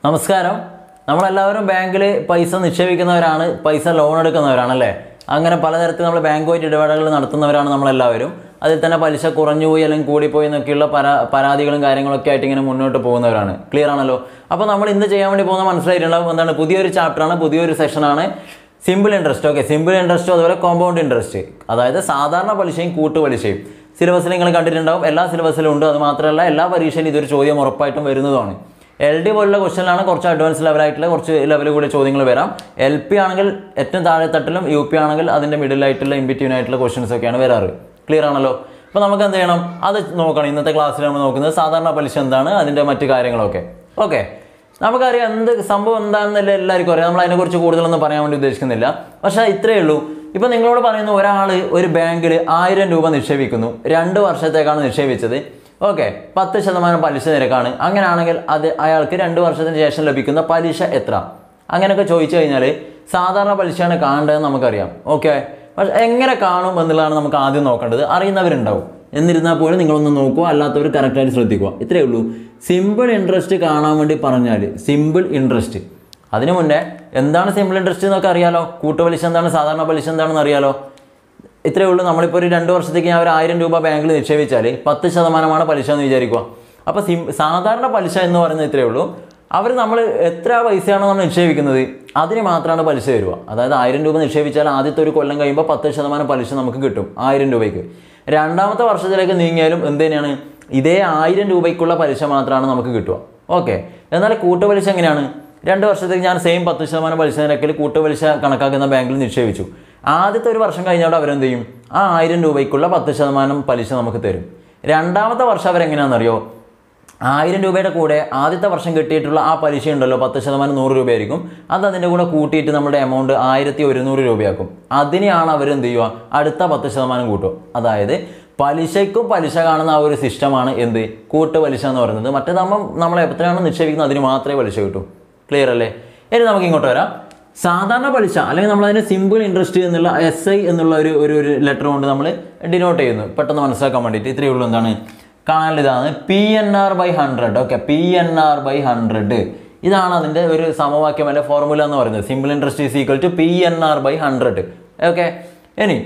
നമസ്കാരം നമ്മളെല്ലാവരും ബാങ്കിൽ പൈസ നിക്ഷേപിക്കുന്നവരാണ് പൈസ ലോൺ എടുക്കുന്നവരാണല്ലേ അങ്ങനെ പലതരത്തിൽ നമ്മൾ ബാങ്കുമായിട്ട് ഇടപാടുകൾ നടത്തുന്നവരാണ് നമ്മളെല്ലാവരും അതിൽ തന്നെ പലിശ കുറഞ്ഞു പോയി അല്ലെങ്കിൽ കൂടിപ്പോയി എന്നൊക്കെയുള്ള പരാ പരാതികളും കാര്യങ്ങളൊക്കെ ആയിട്ട് ഇങ്ങനെ മുന്നോട്ട് പോകുന്നവരാണ് ക്ലിയർ ആണല്ലോ അപ്പോൾ നമ്മൾ ഇന്ന് ചെയ്യാൻ വേണ്ടി പോകുന്ന മനസ്സിലായിട്ടുണ്ടാവും എന്താണ് പുതിയൊരു ചാപ്റ്ററാണ് പുതിയൊരു സെഷനാണ് simple interest okay simple interest അതുപോലെ കോമ്പൗണ്ട് ഇൻട്രസ്റ്റ് അതായത് സാധാരണ പലിശയും കൂട്ടുപലിശയും സിലബസിൽ നിങ്ങൾ കണ്ടിട്ടുണ്ടാവും എല്ലാ സിലബസിലും ഉണ്ട് അത് മാത്രമല്ല എല്ലാ പരീക്ഷയിലും ഇതൊരു ചോദ്യം ഉറപ്പായിട്ടും വരുന്നതാണ് എൽ ഡി പോലുള്ള ക്വസ്റ്റനിലാണ് കുറച്ച് അഡ്വാൻസ് ലെവലായിട്ടുള്ള കുറച്ച് ലെവൽ കൂടി ചോദ്യങ്ങൾ വരാം എൽ പി ആണെങ്കിൽ ഏറ്റവും താഴെ തട്ടിലും യു പി ആണെങ്കിൽ അതിൻ്റെ മിഡിലായിട്ടുള്ള ഇൻബിറ്റ്വീൻ ആയിട്ടുള്ള ക്വസ്റ്റൻസ് ഒക്കെയാണ് വരാറ് ക്ലിയർ ആണല്ലോ അപ്പോൾ നമുക്ക് എന്ത് ചെയ്യണം അത് നോക്കണം ഇന്നത്തെ ക്ലാസ്സിൽ നമ്മൾ നോക്കുന്നത് സാധാരണ പലിശ എന്താണ് അതിൻ്റെ മറ്റു കാര്യങ്ങളൊക്കെ ഓക്കെ നമുക്കറിയാം എന്ത് സംഭവം എന്താണെന്നല്ല എല്ലാവർക്കും അറിയാം നമ്മൾ അതിനെക്കുറിച്ച് കൂടുതലൊന്നും പറയാൻ വേണ്ടി ഉദ്ദേശിക്കുന്നില്ല പക്ഷേ ഇത്രയേ ഉള്ളൂ ഇപ്പം നിങ്ങളോട് പറയുന്ന ഒരാൾ ഒരു ബാങ്കിൽ ആയിരം രൂപ നിക്ഷേപിക്കുന്നു രണ്ട് വർഷത്തേക്കാണ് നിക്ഷേപിച്ചത് ഓക്കെ പത്ത് ശതമാനം പലിശ നിരക്കാണ് അങ്ങനെയാണെങ്കിൽ അത് അയാൾക്ക് രണ്ട് വർഷത്തിന് ശേഷം ലഭിക്കുന്ന പലിശ എത്ര അങ്ങനെയൊക്കെ ചോദിച്ചു കഴിഞ്ഞാൽ സാധാരണ പലിശയാണ് കാണേണ്ടതെന്ന് നമുക്കറിയാം ഓക്കെ പക്ഷെ എങ്ങനെ കാണും എന്നുള്ളതാണ് നമുക്ക് ആദ്യം നോക്കേണ്ടത് അറിയുന്നവരുണ്ടാവും എന്നിരുന്നാൽ പോലും നിങ്ങളൊന്ന് നോക്കുക അല്ലാത്തവർ കറക്റ്റായിട്ട് ശ്രദ്ധിക്കുക ഇത്രയേ ഉള്ളൂ സിമ്പിൾ ഇൻട്രസ്റ്റ് കാണാൻ വേണ്ടി പറഞ്ഞാൽ സിമ്പിൾ ഇൻട്രസ്റ്റ് അതിനു മുന്നേ എന്താണ് സിമ്പിൾ ഇൻട്രസ്റ്റ് എന്നൊക്കെ അറിയാലോ കൂട്ടുപലിശ എന്താണ് സാധാരണ പലിശ എന്താണെന്ന് അറിയാലോ ഇത്രയേ ഉള്ളൂ നമ്മളിപ്പോൾ ഒരു രണ്ട് വർഷത്തേക്ക് ഞാൻ ഒരു ആയിരം രൂപ ബാങ്കിൽ നിക്ഷേപിച്ചാൽ പത്ത് ശതമാനമാണ് പലിശ എന്ന് വിചാരിക്കുക അപ്പോൾ സിം സാധാരണ പലിശ എന്ന് പറയുന്നത് ഇത്രയേ ഉള്ളൂ അവർ നമ്മൾ എത്ര പൈസയാണോ നമ്മൾ നിക്ഷേപിക്കുന്നത് അതിന് മാത്രമാണ് പലിശ തരിക അതായത് ആയിരം രൂപ നിക്ഷേപിച്ചാൽ ആദ്യത്തെ ഒരു കൊല്ലം കഴിയുമ്പോൾ പത്ത് ശതമാനം പലിശ നമുക്ക് കിട്ടും ആയിരം രൂപയ്ക്ക് രണ്ടാമത്തെ വർഷത്തിലേക്ക് നീങ്ങിയാലും എന്ത് തന്നെയാണ് ഇതേ ആയിരം രൂപയ്ക്കുള്ള പലിശ മാത്രമാണ് നമുക്ക് കിട്ടുക ഓക്കെ എന്നാൽ കൂട്ടുപലിശ എങ്ങനെയാണ് രണ്ട് വർഷത്തേക്ക് ഞാൻ സെയിം പത്ത് ശതമാനം പലിശ നിരക്കിൽ കൂട്ടുപലിശ കണക്കാക്കുന്ന ബാങ്കിൽ നിക്ഷേപിച്ചു ആദ്യത്തെ ഒരു വർഷം കഴിഞ്ഞവിടെ അവരെന്ത് ചെയ്യും ആ ആയിരം രൂപയ്ക്കുള്ള പത്ത് ശതമാനം പലിശ നമുക്ക് തരും രണ്ടാമത്തെ വർഷം അവരെങ്ങനെയാണെന്നറിയോ ആയിരം രൂപയുടെ കൂടെ ആദ്യത്തെ വർഷം കിട്ടിയിട്ടുള്ള ആ പലിശ ഉണ്ടല്ലോ പത്ത് ശതമാനം നൂറ് രൂപയായിരിക്കും അത് അതിൻ്റെ കൂടെ കൂട്ടിയിട്ട് നമ്മുടെ എമൗണ്ട് ആയിരത്തി ഒരുന്നൂറ് രൂപയാക്കും അതിനെയാണ് അവർ എന്ത് ചെയ്യുക അടുത്ത പത്ത് ശതമാനം കൂട്ടും അതായത് പലിശയ്ക്കും പലിശ കാണുന്ന ആ ഒരു സിസ്റ്റമാണ് എന്ത് കൂട്ട് പലിശ എന്ന് പറയുന്നത് മറ്റേതാകുമ്പം നമ്മൾ എത്രയാണ് നിക്ഷേപിക്കുന്നത് അതിന് മാത്രമേ പലിശ കിട്ടൂ ക്ലിയർ അല്ലേ ഇനി നമുക്ക് ഇങ്ങോട്ട് വരാം സാധാരണ പലിശ അല്ലെങ്കിൽ നമ്മൾ അതിനെ സിമ്പിൾ ഇൻട്രസ്റ്റ് എന്നുള്ള എസ് ഐ എന്നുള്ള ഒരു ഒരു ഒരു ലെറ്റർ കൊണ്ട് നമ്മൾ ഡിനോട്ട് ചെയ്യുന്നു പെട്ടെന്ന് മനസ്സിലാക്കാൻ വേണ്ടിയിട്ട് ഇത്രയേ ഉള്ളൂ എന്താണ് കാണാൻ ഇതാണ് P N R by hundred okay P N R by hundred ഇതാണ് അതിൻ്റെ ഒരു സമവാക്യം അല്ലെ ഫോർമുല എന്ന് പറയുന്നത് simple interest is equal to P N R by hundred okay ഇനി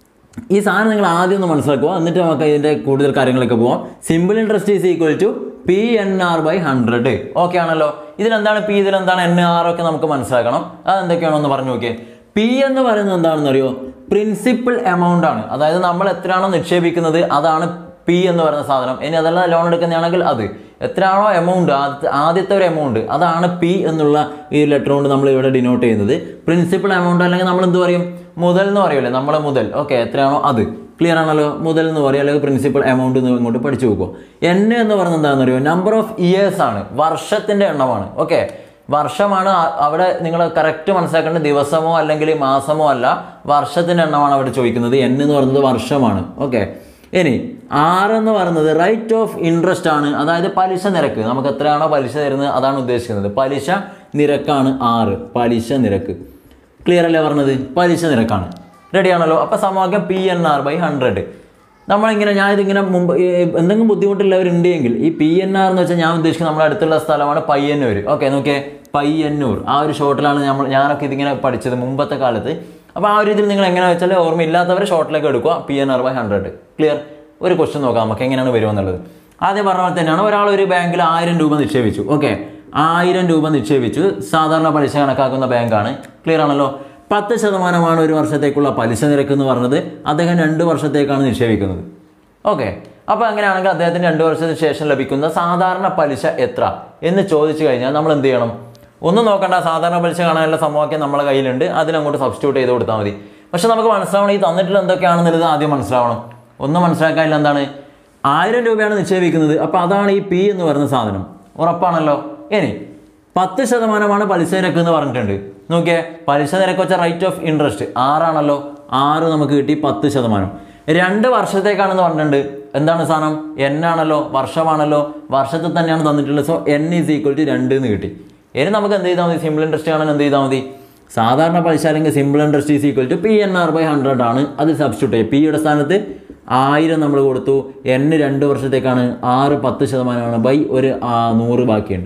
ഈ സാധനം നിങ്ങൾ ആദ്യം ഒന്ന് മനസ്സിലാക്കുക എന്നിട്ട് നമുക്ക് ഇതിൻ്റെ കൂടുതൽ കാര്യങ്ങളൊക്കെ പോവാം simple interest is equal to P N R by hundred okay ആണല്ലോ ഇതിലെന്താണ് പി ഇതിലെന്താണ് എൻ ആർ ഒക്കെ നമുക്ക് മനസ്സിലാക്കണം അത് എന്തൊക്കെയാണോ ഒന്ന് പറഞ്ഞു നോക്കിയേ പി എന്ന് പറയുന്നത് എന്താണെന്ന് അറിയോ പ്രിൻസിപ്പൽ എമൗണ്ട് ആണ് അതായത് നമ്മൾ എത്രയാണോ നിക്ഷേപിക്കുന്നത് അതാണ് പി എന്ന് പറയുന്ന സാധനം ഇനി അതല്ല ലോൺ എടുക്കുന്നതാണെങ്കിൽ അത് എത്രയാണോ എമൗണ്ട് ആദ്യത്തെ ഒരു എമൗണ്ട് അതാണ് പി എന്നുള്ള ഈ ലെറ്റർ കൊണ്ട് നമ്മൾ ഇവിടെ ഡിനോട്ട് ചെയ്യുന്നത് പ്രിൻസിപ്പൽ എമൗണ്ട് അല്ലെങ്കിൽ നമ്മൾ എന്ത് പറയും മുതൽ എന്ന് പറയുമല്ലേ നമ്മളെ മുതൽ ഓക്കെ എത്രയാണോ അത് ക്ലിയർ ആണല്ലോ മുതൽ എന്ന് പറയും അല്ലെങ്കിൽ പ്രിൻസിപ്പൽ എമൗണ്ട് എന്ന് ഇങ്ങോട്ട് പഠിച്ചു നോക്കുക എൻ എന്ന് പറയുന്നത് എന്താണെന്ന് അറിയോ നമ്പർ ഓഫ് ഇയേഴ്സ് ആണ് വർഷത്തിൻ്റെ എണ്ണമാണ് ഓക്കെ വർഷമാണ് ആ- അവിടെ നിങ്ങൾ കറക്റ്റ് മനസ്സിലാക്കേണ്ട ദിവസമോ അല്ലെങ്കിൽ മാസമോ അല്ല വർഷത്തിൻ്റെ എണ്ണമാണ് അവിടെ ചോദിക്കുന്നത് എൻ എന്ന് പറയുന്നത് വർഷമാണ് ഓക്കെ ഇനി ആറ് എന്ന് പറയുന്നത് റൈറ്റ് ഓഫ് ഇൻട്രസ്റ്റ് ആണ് അതായത് പലിശ നിരക്ക് നമുക്ക് എത്രയാണോ പലിശ തരുന്നത് അതാണ് ഉദ്ദേശിക്കുന്നത് പലിശ നിരക്കാണ് ആറ് പലിശ നിരക്ക് ക്ലിയർ അല്ലേ പറഞ്ഞത് പലിശ നിരക്കാണ് റെഡി ആണല്ലോ അപ്പോൾ സമവാക്യം P N R by hundred നമ്മളിങ്ങനെ ഞാൻ ഇതിങ്ങനെ മുമ്പ് ഈ എന്തെങ്കിലും ബുദ്ധിമുട്ടുള്ളവരുണ്ടെങ്കിൽ ഈ പി എൻ ആർ എന്ന് വെച്ചാൽ ഞാൻ ഉദ്ദേശിക്കുന്നത് നമ്മുടെ അടുത്തുള്ള സ്ഥലമാണ് പയ്യന്നൂർ ഓക്കെ നോക്കിയേ പയ്യന്നൂർ ആ ഒരു ഷോട്ടിലാണ് നമ്മൾ ഞാനൊക്കെ ഇതിങ്ങനെ പഠിച്ചത് മുമ്പത്തെ കാലത്ത് അപ്പോൾ ആ ഒരു ഇതിൽ നിങ്ങൾ എങ്ങനെ വെച്ചാൽ ഓർമ്മയില്ലാത്തവർ ഷോർട്ടിലേക്ക് എടുക്കുക P N R by hundred clear ഒരു ക്വസ്റ്റ്യൻ നോക്കാം നമുക്ക് എങ്ങനെയാണ് വരുമെന്നുള്ളത് ആദ്യം പറഞ്ഞ പോലെ തന്നെയാണ് ഒരാൾ ഒരു ബാങ്കിൽ ആയിരം രൂപ നിക്ഷേപിച്ചു ഓക്കെ ആയിരം രൂപ നിക്ഷേപിച്ചു സാധാരണ പലിശ കണക്കാക്കുന്ന ബാങ്കാണ് ക്ലിയർ ആണല്ലോ പത്ത് ശതമാനമാണ് ഒരു വർഷത്തേക്കുള്ള പലിശ നിരക്ക് എന്ന് പറഞ്ഞത് അദ്ദേഹം രണ്ട് വർഷത്തേക്കാണ് നിക്ഷേപിക്കുന്നത് ഓക്കെ അപ്പോൾ അങ്ങനെയാണെങ്കിൽ അദ്ദേഹത്തിന് രണ്ട് വർഷത്തിന് ശേഷം ലഭിക്കുന്ന സാധാരണ പലിശ എത്ര എന്ന് ചോദിച്ചു കഴിഞ്ഞാൽ നമ്മൾ എന്ത് ചെയ്യണം ഒന്നും നോക്കണ്ട സാധാരണ പലിശ കാണാനുള്ള സമവാക്യം നമ്മളെ കയ്യിലുണ്ട് അതിനങ്ങോട്ട് സബ്സ്റ്റിറ്റ്യൂട്ട് ചെയ്ത് കൊടുത്താൽ മതി പക്ഷെ നമുക്ക് മനസ്സിലാവണം ഈ തന്നിട്ടുള്ള എന്തൊക്കെയാണെന്നുള്ളത് ആദ്യം മനസ്സിലാവണം ഒന്നും മനസ്സിലാക്കാനില്ല എന്താണ് ആയിരം രൂപയാണ് നിക്ഷേപിക്കുന്നത് അപ്പോൾ അതാണ് ഈ പി എന്ന് പറയുന്ന സാധനം ഉറപ്പാണല്ലോ ഇനി പത്ത് ശതമാനമാണ് പലിശ നിരക്ക് എന്ന് പറഞ്ഞിട്ടുണ്ട് നോക്കിയേ പലിശ നിരക്ക് വെച്ച റൈറ്റ് ഓഫ് ഇൻട്രസ്റ്റ് ആറാണല്ലോ ആറ് നമുക്ക് കിട്ടി പത്ത് ശതമാനം രണ്ട് വർഷത്തേക്കാണെന്ന് പറഞ്ഞിട്ടുണ്ട് എന്താണ് സാധനം എൻ ആണല്ലോ വർഷമാണല്ലോ വർഷത്തിൽ തന്നെയാണ് തന്നിട്ടുള്ളത് so N is equal to രണ്ട് എന്ന് കിട്ടി ഇനി നമുക്ക് എന്ത് ചെയ്താൽ മതി സിമ്പിൾ ഇൻട്രസ്റ്റ് ആണെങ്കിൽ എന്ത് ചെയ്താൽ മതി സാധാരണ പലിശ അല്ലെങ്കിൽ simple interest is equal to P N R by hundred ആണ് അത് സബ്സ്റ്റിറ്റ്യൂട്ട് ചെയ്യും പിയുടെ സ്ഥാനത്ത് ആയിരം നമ്മൾ കൊടുത്തു എൻ രണ്ട് വർഷത്തേക്കാണ് ആറ് പത്ത് ശതമാനമാണ് ബൈ ഒരു ആ, നൂറ് ബാക്കിയുണ്ട്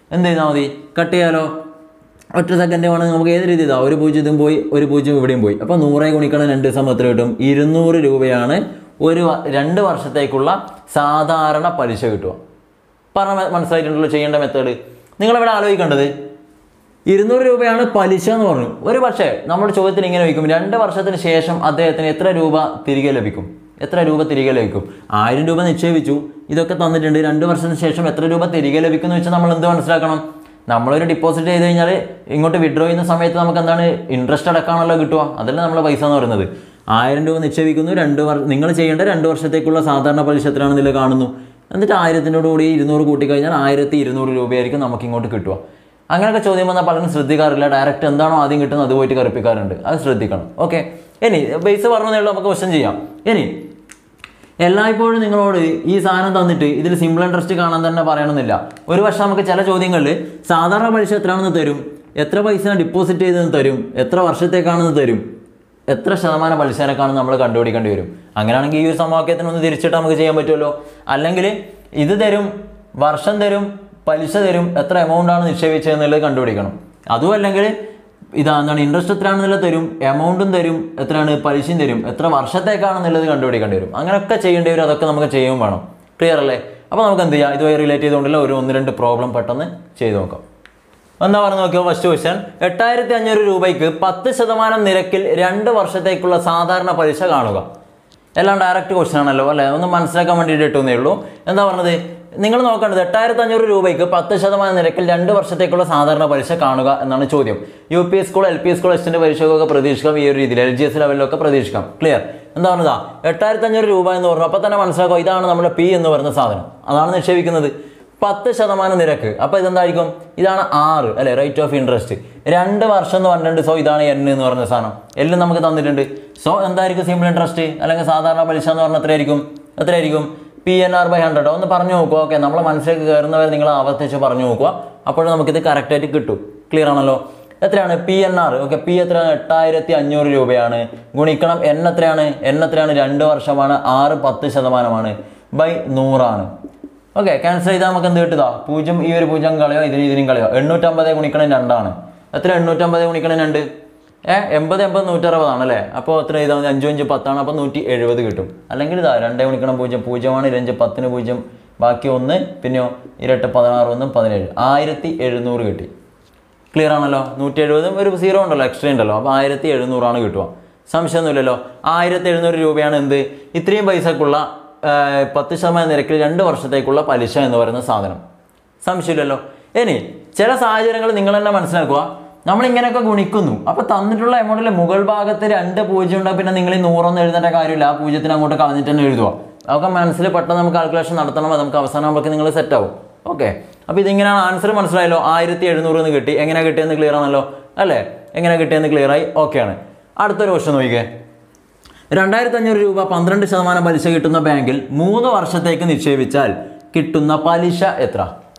എന്ത് ചെയ്താൽ മതി കട്ട് ചെയ്യാലോ ഒറ്റ സെക്കൻഡ് വേണമെങ്കിൽ നമുക്ക് ഏത് രീതി ഇതാ ഒരു പൂജ്യം ഇതും പോയി ഒരു പൂജ്യം ഇവിടെയും പോയി അപ്പോൾ നൂറേ ഗുണിക്കണം രണ്ട് ദിവസം എത്ര കിട്ടും ഇരുന്നൂറ് രൂപയാണ് ഒരു വ- രണ്ട് വർഷത്തേക്കുള്ള സാധാരണ പലിശ കിട്ടുക പറഞ്ഞ മ- മനസ്സിലായിട്ടുണ്ടല്ലോ ചെയ്യേണ്ട മെത്തേഡ് നിങ്ങളിവിടെ ആലോചിക്കേണ്ടത് ഇരുന്നൂറ് രൂപയാണ് പലിശ എന്ന് പറഞ്ഞു ഒരു പക്ഷേ നമ്മുടെ ചോദ്യത്തിൽ ഇങ്ങനെ വയ്ക്കും രണ്ട് വർഷത്തിന് ശേഷം അദ്ദേഹത്തിന് എത്ര രൂപ തിരികെ ലഭിക്കും എത്ര രൂപ തിരികെ ലഭിക്കും ആയിരം രൂപ നിക്ഷേപിച്ചു ഇതൊക്കെ തന്നിട്ടുണ്ട് രണ്ട് വർഷത്തിന് ശേഷം എത്ര രൂപ തിരികെ ലഭിക്കും എന്ന് വെച്ചാൽ നമ്മൾ എന്ത് മനസ്സിലാക്കണം നമ്മളൊരു ഡിപ്പോസിറ്റ് ചെയ്ത് കഴിഞ്ഞാൽ ഇങ്ങോട്ട് വിഡ്രോ ചെയ്യുന്ന സമയത്ത് നമുക്ക് എന്താണ് ഇൻട്രസ്റ്റ് അടക്കാണല്ലോ കിട്ടുക അതല്ല നമ്മളെ പൈസ എന്ന് പറയുന്നത് ആയിരം രൂപ നിക്ഷേപിക്കുന്നു രണ്ട് വർഷം നിങ്ങൾ ചെയ്യേണ്ട രണ്ട് വർഷത്തേക്കുള്ള സാധാരണ പലിശ എത്രയാണെന്നില്ല കാണുന്നു എന്നിട്ട് ആയിരത്തിനോട് കൂടി ഇരുന്നൂറ് കൂട്ടിക്കഴിഞ്ഞാൽ ആയിരത്തി ഇരുന്നൂറ് രൂപയായിരിക്കും നമുക്ക് ഇങ്ങോട്ട് കിട്ടുക അങ്ങനെയൊക്കെ ചോദ്യം വന്നാൽ പലരും ശ്രദ്ധിക്കാറില്ല ഡയറക്റ്റ് എന്താണോ ആദ്യം കിട്ടുന്നത് അത് പോയിട്ട് കറുപ്പിക്കാറുണ്ട് അത് ശ്രദ്ധിക്കണം ഓക്കെ ഇനി ബേസ് പറഞ്ഞതേ ഉള്ളൂ നമുക്ക് ക്വസ്റ്റ്യൻ ചെയ്യാം ഇനി എല്ലായ്പ്പോഴും നിങ്ങളോട് ഈ സാധനം തന്നിട്ട് ഇതിൽ സിമ്പിൾ ഇൻട്രസ്റ്റ് കാണാൻ തന്നെ പറയണമെന്നില്ല ഒരു വർഷം നമുക്ക് ചില ചോദ്യങ്ങളിൽ സാധാരണ പലിശ എത്രയാണെന്ന് തരും എത്ര പൈസ ഡിപ്പോസിറ്റ് ചെയ്തെന്ന് തരും എത്ര വർഷത്തേക്കാണെന്ന് തരും എത്ര ശതമാനം പലിശനക്കാണെന്ന് നമ്മൾ കണ്ടുപിടിക്കേണ്ടി വരും അങ്ങനെയാണെങ്കിൽ ഈ ഒരു സമവാക്യത്തിന് ഒന്ന് തിരിച്ചിട്ട് നമുക്ക് ചെയ്യാൻ പറ്റുമല്ലോ അല്ലെങ്കിൽ ഇത് തരും വർഷം തരും പലിശ തരും എത്ര എമൗണ്ട് ആണ് നിക്ഷേപിച്ചതെന്നുള്ളത് കണ്ടുപിടിക്കണം അതും അല്ലെങ്കിൽ ഇതാ എന്താണ് ഇൻട്രസ്റ്റ് എത്രയാണെന്നുള്ളത് തരും എമൗണ്ടും തരും എത്രയാണ് പലിശയും തരും എത്ര വർഷത്തേക്കാണെന്നുള്ളത് കണ്ടുപിടിക്കേണ്ടി വരും അങ്ങനെയൊക്കെ ചെയ്യേണ്ടി വരും അതൊക്കെ നമുക്ക് ചെയ്യുകയും വേണം ക്ലിയർ അല്ലേ അപ്പോൾ നമുക്ക് എന്ത് ചെയ്യാം ഇതുമായി റിലേറ്റ് ചെയ്തുകൊണ്ടുള്ള ഒരു ഒന്ന് രണ്ട് പ്രോബ്ലം പെട്ടെന്ന് ചെയ്ത് നോക്കാം എന്താ പറഞ്ഞു നോക്കിയോ ഫസ്റ്റ് ക്വസ്റ്റ്യൻ എട്ടായിരത്തി അഞ്ഞൂറ് രൂപയ്ക്ക് പത്ത് ശതമാനം നിരക്കിൽ രണ്ട് വർഷത്തേക്കുള്ള സാധാരണ പലിശ കാണുക എല്ലാം ഡയറക്റ്റ് ക്വസ്റ്റ്യൻ ആണല്ലോ അല്ലേ ഒന്ന് മനസ്സിലാക്കാൻ വേണ്ടിയിട്ട് ഇട്ടുന്നേ ഉള്ളൂ എന്താ പറഞ്ഞത് നിങ്ങൾ നോക്കേണ്ടത് എട്ടായിരത്തി അഞ്ഞൂറ് രൂപയ്ക്ക് പത്ത് ശതമാനം നിരക്കിൽ രണ്ട് വർഷത്തേക്കുള്ള സാധാരണ പലിശ കാണുക എന്നാണ് ചോദ്യം U P S school L P S school എസ്റ്റിന്റെ പരീക്ഷകളൊക്കെ പ്രതീക്ഷിക്കാം ഈ ഒരു രീതിയിൽ എൽ ജി എസ് ലെവലിലൊക്കെ പ്രതീക്ഷിക്കാം ക്ലിയർ എന്താ പറഞ്ഞതാ എട്ടായിരത്തി അഞ്ഞൂറ് രൂപ എന്ന് പറഞ്ഞു അപ്പോൾ തന്നെ മനസ്സിലാക്കുക ഇതാണ് നമ്മുടെ പി എന്ന് പറയുന്ന സാധനം അതാണ് നിക്ഷേപിക്കുന്നത് പത്ത് ശതമാനം നിരക്ക് അപ്പോൾ ഇതെന്തായിരിക്കും ഇതാണ് ആറ് അല്ലെ റേറ്റ് ഓഫ് ഇൻട്രസ്റ്റ് രണ്ട് വർഷം എന്ന് പറഞ്ഞിട്ടുണ്ട് സോ ഇതാണ് എൻ എന്ന് പറഞ്ഞ സാധനം എല്ലാം നമുക്ക് തന്നിട്ടുണ്ട് സോ എന്തായിരിക്കും സിമ്പിൾ ഇൻട്രസ്റ്റ് അല്ലെങ്കിൽ സാധാരണ പലിശ എന്ന് പറഞ്ഞാൽ എത്രയായിരിക്കും എത്രയായിരിക്കും P N R by hundred ഒന്ന് പറഞ്ഞു നോക്കുക ഓക്കെ നമ്മളെ മനസ്സിലേക്ക് കയറുന്നവരെ നിങ്ങൾ ആവർത്തിച്ച് പറഞ്ഞു നോക്കുക അപ്പോൾ നമുക്കിത് കറക്റ്റായിട്ട് കിട്ടും ക്ലിയർ ആണല്ലോ എത്രയാണ് P N R okay P എത്രയാണ് എട്ടായിരത്തി അഞ്ഞൂറ് രൂപയാണ് ഗുണിക്കണം എൻ എത്രയാണ് എൻ എത്രയാണ് രണ്ട് വർഷമാണ് ആറ് പത്ത് ശതമാനമാണ് ബൈ നൂറാണ് ഓക്കെ ക്യാൻസൽ ചെയ്താൽ നമുക്ക് എന്ത് കിട്ടുക പൂജ്യം ഈ ഒരു പൂജ്യം കളയോ ഇതിന് ഇതിനും കളയോ എണ്ണൂറ്റമ്പത് ഗുണിക്കണം രണ്ടാണ് എത്ര എണ്ണൂറ്റമ്പത് ഗുണിക്കണം രണ്ട് ഏ എൺപത് എൺപത് നൂറ്ററുപതാണ് അല്ലേ അപ്പോൾ എത്ര ചെയ്താൽ മതി അഞ്ചു അഞ്ച് പത്താണ് അപ്പോൾ നൂറ്റി എഴുപത് കിട്ടും അല്ലെങ്കിൽ ഇതാ രണ്ടേ ഗുണിക്കണം പൂജ്യം പൂജ്യമാണ് ഇരഞ്ച് പത്തിന് പൂജ്യം ബാക്കി ഒന്ന് പിന്നെയോ ഇരട്ട് പതിനാറ് ഒന്നും പതിനേഴ് ആയിരത്തി എഴുന്നൂറ് കിട്ടി ക്ലിയർ ആണല്ലോ നൂറ്റി എഴുപതും ഒരു സീറോ ഉണ്ടല്ലോ എക്സ്ട്രാ ഉണ്ടല്ലോ അപ്പോൾ ആയിരത്തി എഴുന്നൂറാണ് കിട്ടുക സംശയമൊന്നുമില്ലല്ലോ ആയിരത്തി എഴുന്നൂറ് രൂപയാണ് എന്ത് ഇത്രയും പൈസക്കുള്ള ആ, പത്ത് ശതമാനം നിരക്കിൽ രണ്ട് വർഷത്തേക്കുള്ള പലിശ എന്ന് പറയുന്ന സാധനം സംശയമില്ലല്ലോ ഇനി ചില സാഹചര്യങ്ങൾ നിങ്ങൾ തന്നെ മനസ്സിലാക്കുക നമ്മൾ ഇങ്ങനെയൊക്കെ ഗുണിക്കുന്നു അപ്പോൾ തന്നിട്ടുള്ള എമൗണ്ടിലെ മുകൾ ഭാഗത്ത് രണ്ട് പൂജ്യം ഉണ്ടാകും പിന്നെ നിങ്ങൾ ഈ നൂറൊന്നും എഴുതേണ്ട കാര്യമില്ല ആ പൂജ്യത്തിന് അങ്ങോട്ട് കളഞ്ഞിട്ട് തന്നെ എഴുതുക അതൊക്കെ മനസ്സിൽ പെട്ടെന്ന് നമുക്ക് കാൽക്കുലേഷൻ നടത്തണം അത് നമുക്ക് അവസാനം ആകുമ്പോൾ നിങ്ങൾ സെറ്റ് ആവും ഓക്കെ അപ്പോൾ ഇതിങ്ങനെയാണ് ആൻസർ മനസ്സിലായല്ലോ ആയിരത്തി എഴുന്നൂറ് എന്ന് കിട്ടി എങ്ങനെ കിട്ടിയെന്ന് ക്ലിയർ ആണല്ലോ അല്ലേ എങ്ങനെ കിട്ടിയെന്ന് ക്ലിയർ ആയി ഓക്കെയാണ് അടുത്തൊരു ക്വസ്റ്റൻ നോക്കിക്കേ രണ്ടായിരത്തി അഞ്ഞൂറ് രൂപ പന്ത്രണ്ട് ശതമാനം പലിശ കിട്ടുന്ന ബാങ്കിൽ മൂന്ന് വർഷത്തേക്ക് നിക്ഷേപിച്ചാൽ കിട്ടുന്ന പലിശ എത്ര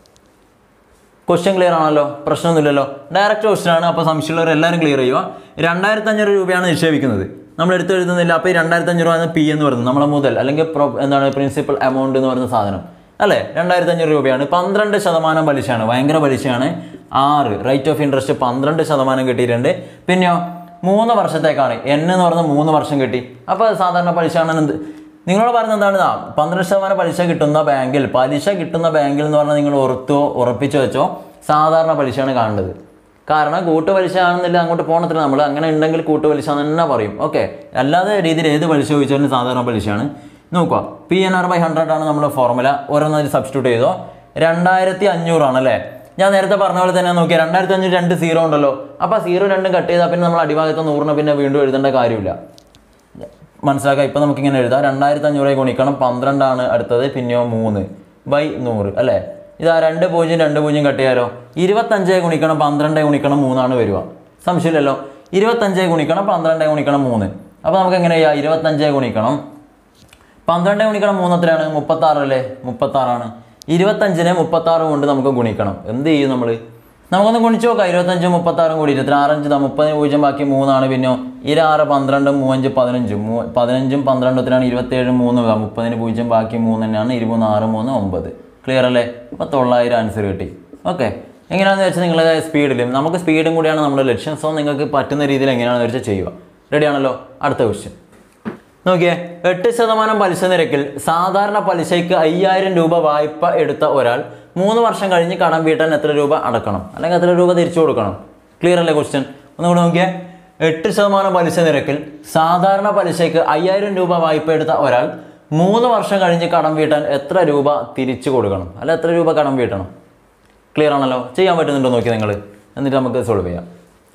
ക്വസ്റ്റ്യൻ ക്ലിയർ ആണല്ലോ പ്രശ്നമൊന്നുമില്ലല്ലോ ഡയറക്റ്റ് ക്വസ്റ്റ്യൻ ആണ് അപ്പോൾ സംശയമുള്ളവർ എല്ലാവരും ക്ലിയർ ചെയ്യുക രണ്ടായിരത്തി അഞ്ഞൂറ് രൂപയാണ് നിക്ഷേപിക്കുന്നത് നമ്മൾ എടുത്ത് എഴുതുന്നില്ല അപ്പോൾ ഈ രണ്ടായിരത്തി അഞ്ഞൂറ് രൂപ പി എന്ന് പറയുന്നത് നമ്മളെ മുതൽ അല്ലെങ്കിൽ പ്രൊ എന്താണ് പ്രിൻസിപ്പൽ എമൗണ്ട് എന്ന് പറയുന്ന സാധനം അല്ലേ രണ്ടായിരത്തി അഞ്ഞൂറ് രൂപയാണ് പന്ത്രണ്ട് ശതമാനം പലിശയാണ് ഭയങ്കര പലിശയാണ് ആറ് റേറ്റ് ഓഫ് ഇൻട്രസ്റ്റ് പന്ത്രണ്ട് ശതമാനം കിട്ടിയിട്ടുണ്ട് പിന്നെയോ മൂന്ന് വർഷത്തേക്കാണ് എൻ എന്ന് പറയുന്ന മൂന്ന് വർഷം കിട്ടി അപ്പോൾ സാധാരണ പലിശ ആണ് എന്ത് നിങ്ങളോട് പറയുന്നത് എന്താണ് ഇതാ പന്ത്രണ്ട് ശതമാനം പലിശ കിട്ടുന്ന ബാങ്കിൽ പലിശ കിട്ടുന്ന ബാങ്കിൽ എന്ന് പറഞ്ഞാൽ നിങ്ങൾ ഓർത്തോ ഉറപ്പിച്ചു വെച്ചോ സാധാരണ പലിശയാണ് കാണേണ്ടത് കാരണം കൂട്ടുപലിശ ആണെന്നില്ല അങ്ങോട്ട് പോകണത്തില്ല നമ്മൾ അങ്ങനെ ഉണ്ടെങ്കിൽ കൂട്ടുപലിശ എന്ന് തന്നെ പറയും ഓക്കെ അല്ലാതെ രീതിയിൽ ഏത് പലിശ ചോദിച്ചാലും സാധാരണ പലിശയാണ് നോക്കുക P N R by hundred ആണ് നമ്മുടെ ഫോർമുല ഓരോന്നതിൽ സബ്സ്റ്റിറ്റ്യൂട്ട് ചെയ്തോ രണ്ടായിരത്തി അഞ്ഞൂറാണ് അല്ലേ ഞാൻ നേരത്തെ പറഞ്ഞ പോലെ തന്നെ നോക്കിയാൽ രണ്ടായിരത്തി അഞ്ഞൂറ് രണ്ട് സീറോ ഉണ്ടല്ലോ അപ്പോൾ സീറോ രണ്ടും കട്ട് ചെയ്താൽ പിന്നെ നമ്മൾ അടിഭാഗത്ത് നൂറിന് പിന്നെ വീണ്ടും എഴുതേണ്ട കാര്യമില്ല മനസ്സിലാക്കാം ഇപ്പം നമുക്കിങ്ങനെ എഴുതാം രണ്ടായിരത്തി അഞ്ഞൂറ് ഗുണിക്കണം പന്ത്രണ്ടാണ് അടുത്തത് പിന്നെയോ മൂന്ന് ബൈ നൂറ് അല്ലേ ഇതാ രണ്ട് പൂജ്യം രണ്ട് പൂജ്യം കട്ട് ചെയ്യാലോ ഇരുപത്തഞ്ച് ഗുണിക്കണം പന്ത്രണ്ട് ഗുണിക്കണം മൂന്നാണ് വരിക സംശയമില്ലല്ലോ ഇരുപത്തഞ്ച് ഗുണിക്കണം പന്ത്രണ്ട് ഗുണിക്കണം മൂന്ന് അപ്പോൾ നമുക്ക് എങ്ങനെ ചെയ്യാം ഇരുപത്തഞ്ച് ഗുണിക്കണം പന്ത്രണ്ട് ഗുണിക്കണം മൂന്ന് എത്രയാണ് മുപ്പത്താറ് അല്ലേ മുപ്പത്താറാണ് ഇരുപത്തഞ്ചിനെ മുപ്പത്താറ് കൊണ്ട് നമുക്ക് ഗുണിക്കണം എന്ത് ചെയ്യും നമ്മൾ നമുക്കൊന്ന് ഗുണിച്ച് നോക്കാം ഇരുപത്തഞ്ചും മുപ്പത്താറും കൂടി ഇരുപത്തി ആറഞ്ച് ഇതാ മുപ്പതിന് പൂജ്യം ബാക്കി മൂന്നാണ് പിന്നെ ഇരാറ് പന്ത്രണ്ടും മൂവഞ്ച് പതിനഞ്ചും മൂ പതിനഞ്ചും പന്ത്രണ്ടും എത്രയാണ് ഇരുപത്തേഴും മൂന്ന് ഇതാ മുപ്പതിന് പൂജ്യം ബാക്കി മൂന്ന് തന്നെയാണ് ഇരുപത്തി ആറ് മൂന്ന് ഒമ്പത് ക്ലിയർ അല്ലേ അപ്പോൾ തൊള്ളായിരം ആൻസർ കിട്ടി ഓക്കെ എങ്ങനെയാണെന്ന് വെച്ചാൽ നിങ്ങളുടെ സ്പീഡിലും നമുക്ക് സ്പീഡും കൂടിയാണ് നമ്മുടെ ലക്ഷ്യം സോ നിങ്ങൾക്ക് പറ്റുന്ന രീതിയിൽ എങ്ങനെയാണെന്ന് വെച്ചാൽ ചെയ്യുക റെഡിയാണല്ലോ അടുത്ത ക്വസ്റ്റ്യൻ നോക്കിയേ എട്ട് ശതമാനം പലിശ നിരക്കിൽ സാധാരണ പലിശയ്ക്ക് അയ്യായിരം രൂപ വായ്പ എടുത്ത ഒരാൾ മൂന്ന് വർഷം കഴിഞ്ഞ് കടം വീട്ടാൻ എത്ര രൂപ അടക്കണം അല്ലെങ്കിൽ എത്ര രൂപ തിരിച്ചു കൊടുക്കണം ക്ലിയർ അല്ലേ ക്വസ്റ്റ്യൻ ഒന്നുകൂടെ നോക്കിയേ എട്ട് ശതമാനം പലിശ നിരക്കിൽ സാധാരണ പലിശയ്ക്ക് അയ്യായിരം രൂപ വായ്പ എടുത്ത ഒരാൾ മൂന്ന് വർഷം കഴിഞ്ഞ് കടം വീട്ടാൻ എത്ര രൂപ തിരിച്ചു കൊടുക്കണം അല്ല എത്ര രൂപ കടം വീട്ടണം ക്ലിയർ ആണല്ലോ ചെയ്യാൻ പറ്റുന്നുണ്ടോ നോക്കി നിങ്ങൾ എന്നിട്ട് നമുക്ക് സോൾവ് ചെയ്യാം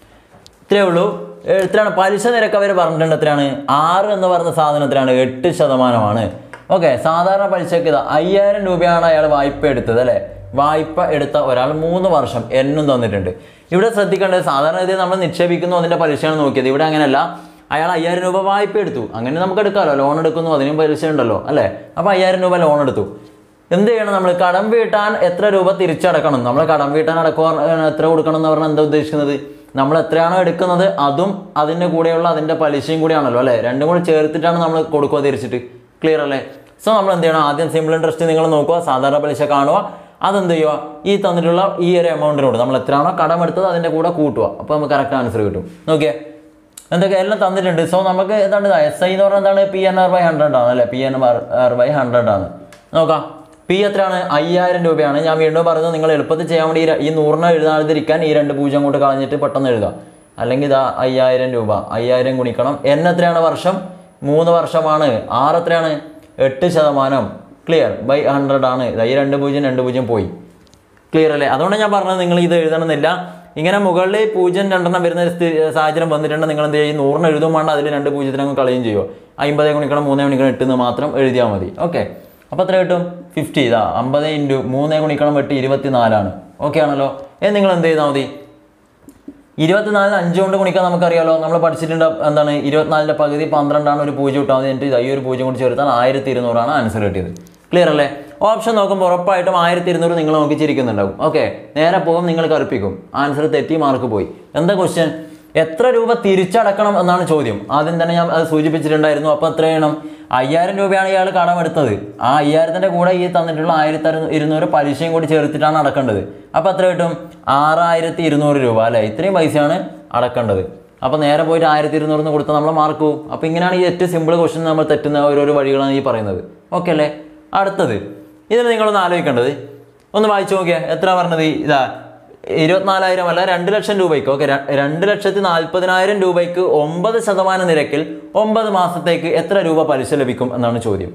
ഇത്രയേ ഉള്ളൂ ഏ, എത്രയാണ് പലിശ നിരക്ക് അവർ പറഞ്ഞിട്ടുണ്ട് എത്രയാണ് ആറ് എന്ന് പറയുന്ന സാധനത്തിലാണ് എട്ട് ശതമാനമാണ് ഓക്കെ സാധാരണ പലിശക്ക് ഇതാ അയ്യായിരം രൂപയാണ് അയാൾ വായ്പ എടുത്തത് അല്ലേ വായ്പ എടുത്ത ഒരാൾ മൂന്ന് വർഷം എന്നും തന്നിട്ടുണ്ട് ഇവിടെ ശ്രദ്ധിക്കേണ്ടത് സാധാരണ രീതിയിൽ നമ്മൾ നിക്ഷേപിക്കുന്നു അതിൻ്റെ പലിശയാണ് നോക്കിയത് ഇവിടെ അങ്ങനെയല്ല അയാൾ അയ്യായിരം രൂപ വായ്പ എടുത്തു അങ്ങനെ നമുക്ക് എടുക്കാമല്ലോ ലോൺ എടുക്കുന്നു അതിനും പലിശ ഉണ്ടല്ലോ അല്ലേ അപ്പോൾ അയ്യായിരം രൂപ ലോൺ എടുത്തു എന്ത് ചെയ്യണം നമ്മൾ കടം വീട്ടാൻ എത്ര രൂപ തിരിച്ചടക്കണം നമ്മൾ കടം വീട്ടാൻ അടക്കുക എത്ര കൊടുക്കണം എന്ന് പറഞ്ഞാൽ എന്താ ഉദ്ദേശിക്കുന്നത് നമ്മൾ എത്രയാണോ എടുക്കുന്നത് അതും അതിൻ്റെ കൂടെയുള്ള അതിൻ്റെ പലിശയും കൂടിയാണല്ലോ അല്ലേ രണ്ടും കൂടി ചേർത്തിട്ടാണ് നമ്മൾ കൊടുക്കുക തിരിച്ചിട്ട് ക്ലിയർ അല്ലേ സോ നമ്മൾ എന്ത് ചെയ്യണം ആദ്യം സിമ്പിൾ ഇൻട്രസ്റ്റ് നിങ്ങൾ നോക്കുക സാധാരണ പലിശ കാണുക അതെന്ത് ചെയ്യുക ഈ തന്നിട്ടുള്ള ഈ ഒരു എമൗണ്ടിനോട് നമ്മൾ എത്രയാണോ കടം എടുത്തത് അതിൻ്റെ കൂടെ കൂട്ടുക അപ്പോൾ നമുക്ക് കറക്റ്റ് ആൻസർ കിട്ടും നോക്കിയേ എന്തൊക്കെ എല്ലാം തന്നിട്ടുണ്ട് സോ നമുക്ക് എന്താണ് എസ് ഐ എന്ന് പറഞ്ഞാൽ എന്താണ് P N R by hundred ആണ് അല്ലേ P N R by hundred ആണ് നോക്കാം പി എത്രയാണ് അയ്യായിരം രൂപയാണ് ഞാൻ വീണ്ടും പറയുന്നത് നിങ്ങൾ എളുപ്പത്തിൽ ചെയ്യാൻ വേണ്ടി ഈ ര- ഈ നൂറിനെ എഴുതാതിരിക്കാൻ ഈ രണ്ട് പൂജ്യം കൊണ്ട് കളഞ്ഞിട്ട് പെട്ടെന്ന് എഴുതാം അല്ലെങ്കിൽ ഇതാ അയ്യായിരം രൂപ അയ്യായിരം ഗുണിക്കണം എൻ എത്രയാണ് വർഷം മൂന്ന് വർഷമാണ് ആറ് എത്രയാണ് എട്ട് ശതമാനം ക്ലിയർ ബൈ ഹൺഡ്രഡ് ആണ് ഇതാ ഈ രണ്ട് പൂജ്യം രണ്ട് പൂജ്യം പോയി ക്ലിയർ അല്ലേ അതുകൊണ്ട് ഞാൻ പറഞ്ഞത് നിങ്ങൾ ഇത് എഴുതണമെന്നില്ല ഇങ്ങനെ മുകളിൽ പൂജ്യം രണ്ടെണ്ണം വരുന്ന ഒരു സ്ഥി- സാഹചര്യം വന്നിട്ടുണ്ടെങ്കിൽ നിങ്ങൾ എന്ത് ചെയ്യും നൂറിന് എഴുതും വേണ്ട അതിൽ രണ്ട് പൂജ്യത്തിനങ്ങ് കളയും ചെയ്യുമോ അമ്പതേ ഗുണിക്കണം മൂന്നേ ഗുണിക്കണം എട്ട് എന്ന് മാത്രം എഴുതിയാൽ മതി ഓക്കെ അപ്പോൾ എത്ര കിട്ടും ഫിഫ്റ്റി ഇതാ അമ്പത് ഇൻറ്റു മൂന്നേ ഗുണിക്കണം എട്ട് ഇരുപത്തി നാലാണ് ഓക്കെ ആണല്ലോ എന്ന് നിങ്ങൾ എന്ത് ചെയ്താൽ മതി ഇരുപത്തിനാലിന് അഞ്ച് കൊണ്ട് ഗുണിക്കാൻ നമുക്കറിയാലോ നമ്മൾ പഠിച്ചിട്ടുണ്ട് എന്താണ് ഇരുപത്തിനാലിൻ്റെ പകുതി പന്ത്രണ്ടാണ് ഒരു പൂജ്യം ഇട്ടാൽ മതി എന്നിട്ട് ഇതാ ഈ ഒരു പൂജ്യം കൂടി ചേർത്താൽ ആയിരത്തി ഇരുന്നൂറാണ് ആൻസർ കിട്ടിയത് ക്ലിയർ അല്ലേ ഓപ്ഷൻ നോക്കുമ്പോൾ ഉറപ്പായിട്ടും ആയിരത്തി ഇരുന്നൂറ് നിങ്ങൾ നോക്കി ചിരിക്കുന്നുണ്ടാവും ഓക്കെ നേരെ പോകും നിങ്ങൾ കറുപ്പിക്കും ആൻസർ തെറ്റി മാർക്ക് പോയി എന്താ ക്വസ്റ്റ്യൻ എത്ര രൂപ തിരിച്ചടക്കണം എന്നാണ് ചോദ്യം ആദ്യം തന്നെ ഞാൻ അത് സൂചിപ്പിച്ചിട്ടുണ്ടായിരുന്നു അപ്പോൾ എത്ര ചെയ്യണം അയ്യായിരം രൂപയാണ് ഇയാൾ കടം എടുത്തത് ആ അയ്യായിരത്തിൻ്റെ കൂടെ ഈ തന്നിട്ടുള്ള ആയിരത്തി അറുന്നൂ- ഇരുന്നൂറ് പലിശയും കൂടി ചേർത്തിട്ടാണ് അടക്കേണ്ടത് അപ്പോൾ എത്ര കിട്ടും ആറായിരത്തി ഇരുന്നൂറ് രൂപ അല്ലേ ഇത്രയും പൈസയാണ് അടക്കേണ്ടത് അപ്പോൾ നേരെ പോയിട്ട് ആയിരത്തി ഇരുന്നൂറിന് കൊടുത്താൽ നമ്മൾ മാർക്ക് പോകും അപ്പോൾ ഇങ്ങനെയാണ് ഈ ഏറ്റവും സിമ്പിൾ ക്വസ്റ്റ്യൻ നമ്മൾ തെറ്റുന്ന ഓരോരോ വഴികളാണ് ഈ പറയുന്നത് ഓക്കെ അല്ലേ അടുത്തത് ഇതിൽ നിങ്ങളൊന്ന് ആലോചിക്കേണ്ടത് ഒന്ന് വായിച്ചു നോക്കിയാൽ എത്ര പറഞ്ഞത് ഇതാ ഇരുപത്തിനാലായിരം അല്ല രണ്ട് ലക്ഷം രൂപയ്ക്ക് ഓക്കെ രണ്ട് ലക്ഷത്തി നാൽപ്പതിനായിരം രൂപയ്ക്ക് ഒമ്പത് ശതമാനം നിരക്കിൽ ഒമ്പത് മാസത്തേക്ക് എത്ര രൂപ പലിശ ലഭിക്കും എന്നാണ് ചോദ്യം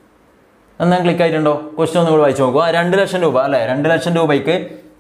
എന്നാ ക്ലിക്ക് ആയിട്ടുണ്ടോ ക്വസ്റ്റ്യൻ ഒന്നും കൂടി വായിച്ചു നോക്കുക രണ്ട് ലക്ഷം രൂപ അല്ലേ രണ്ട് ലക്ഷം രൂപയ്ക്ക്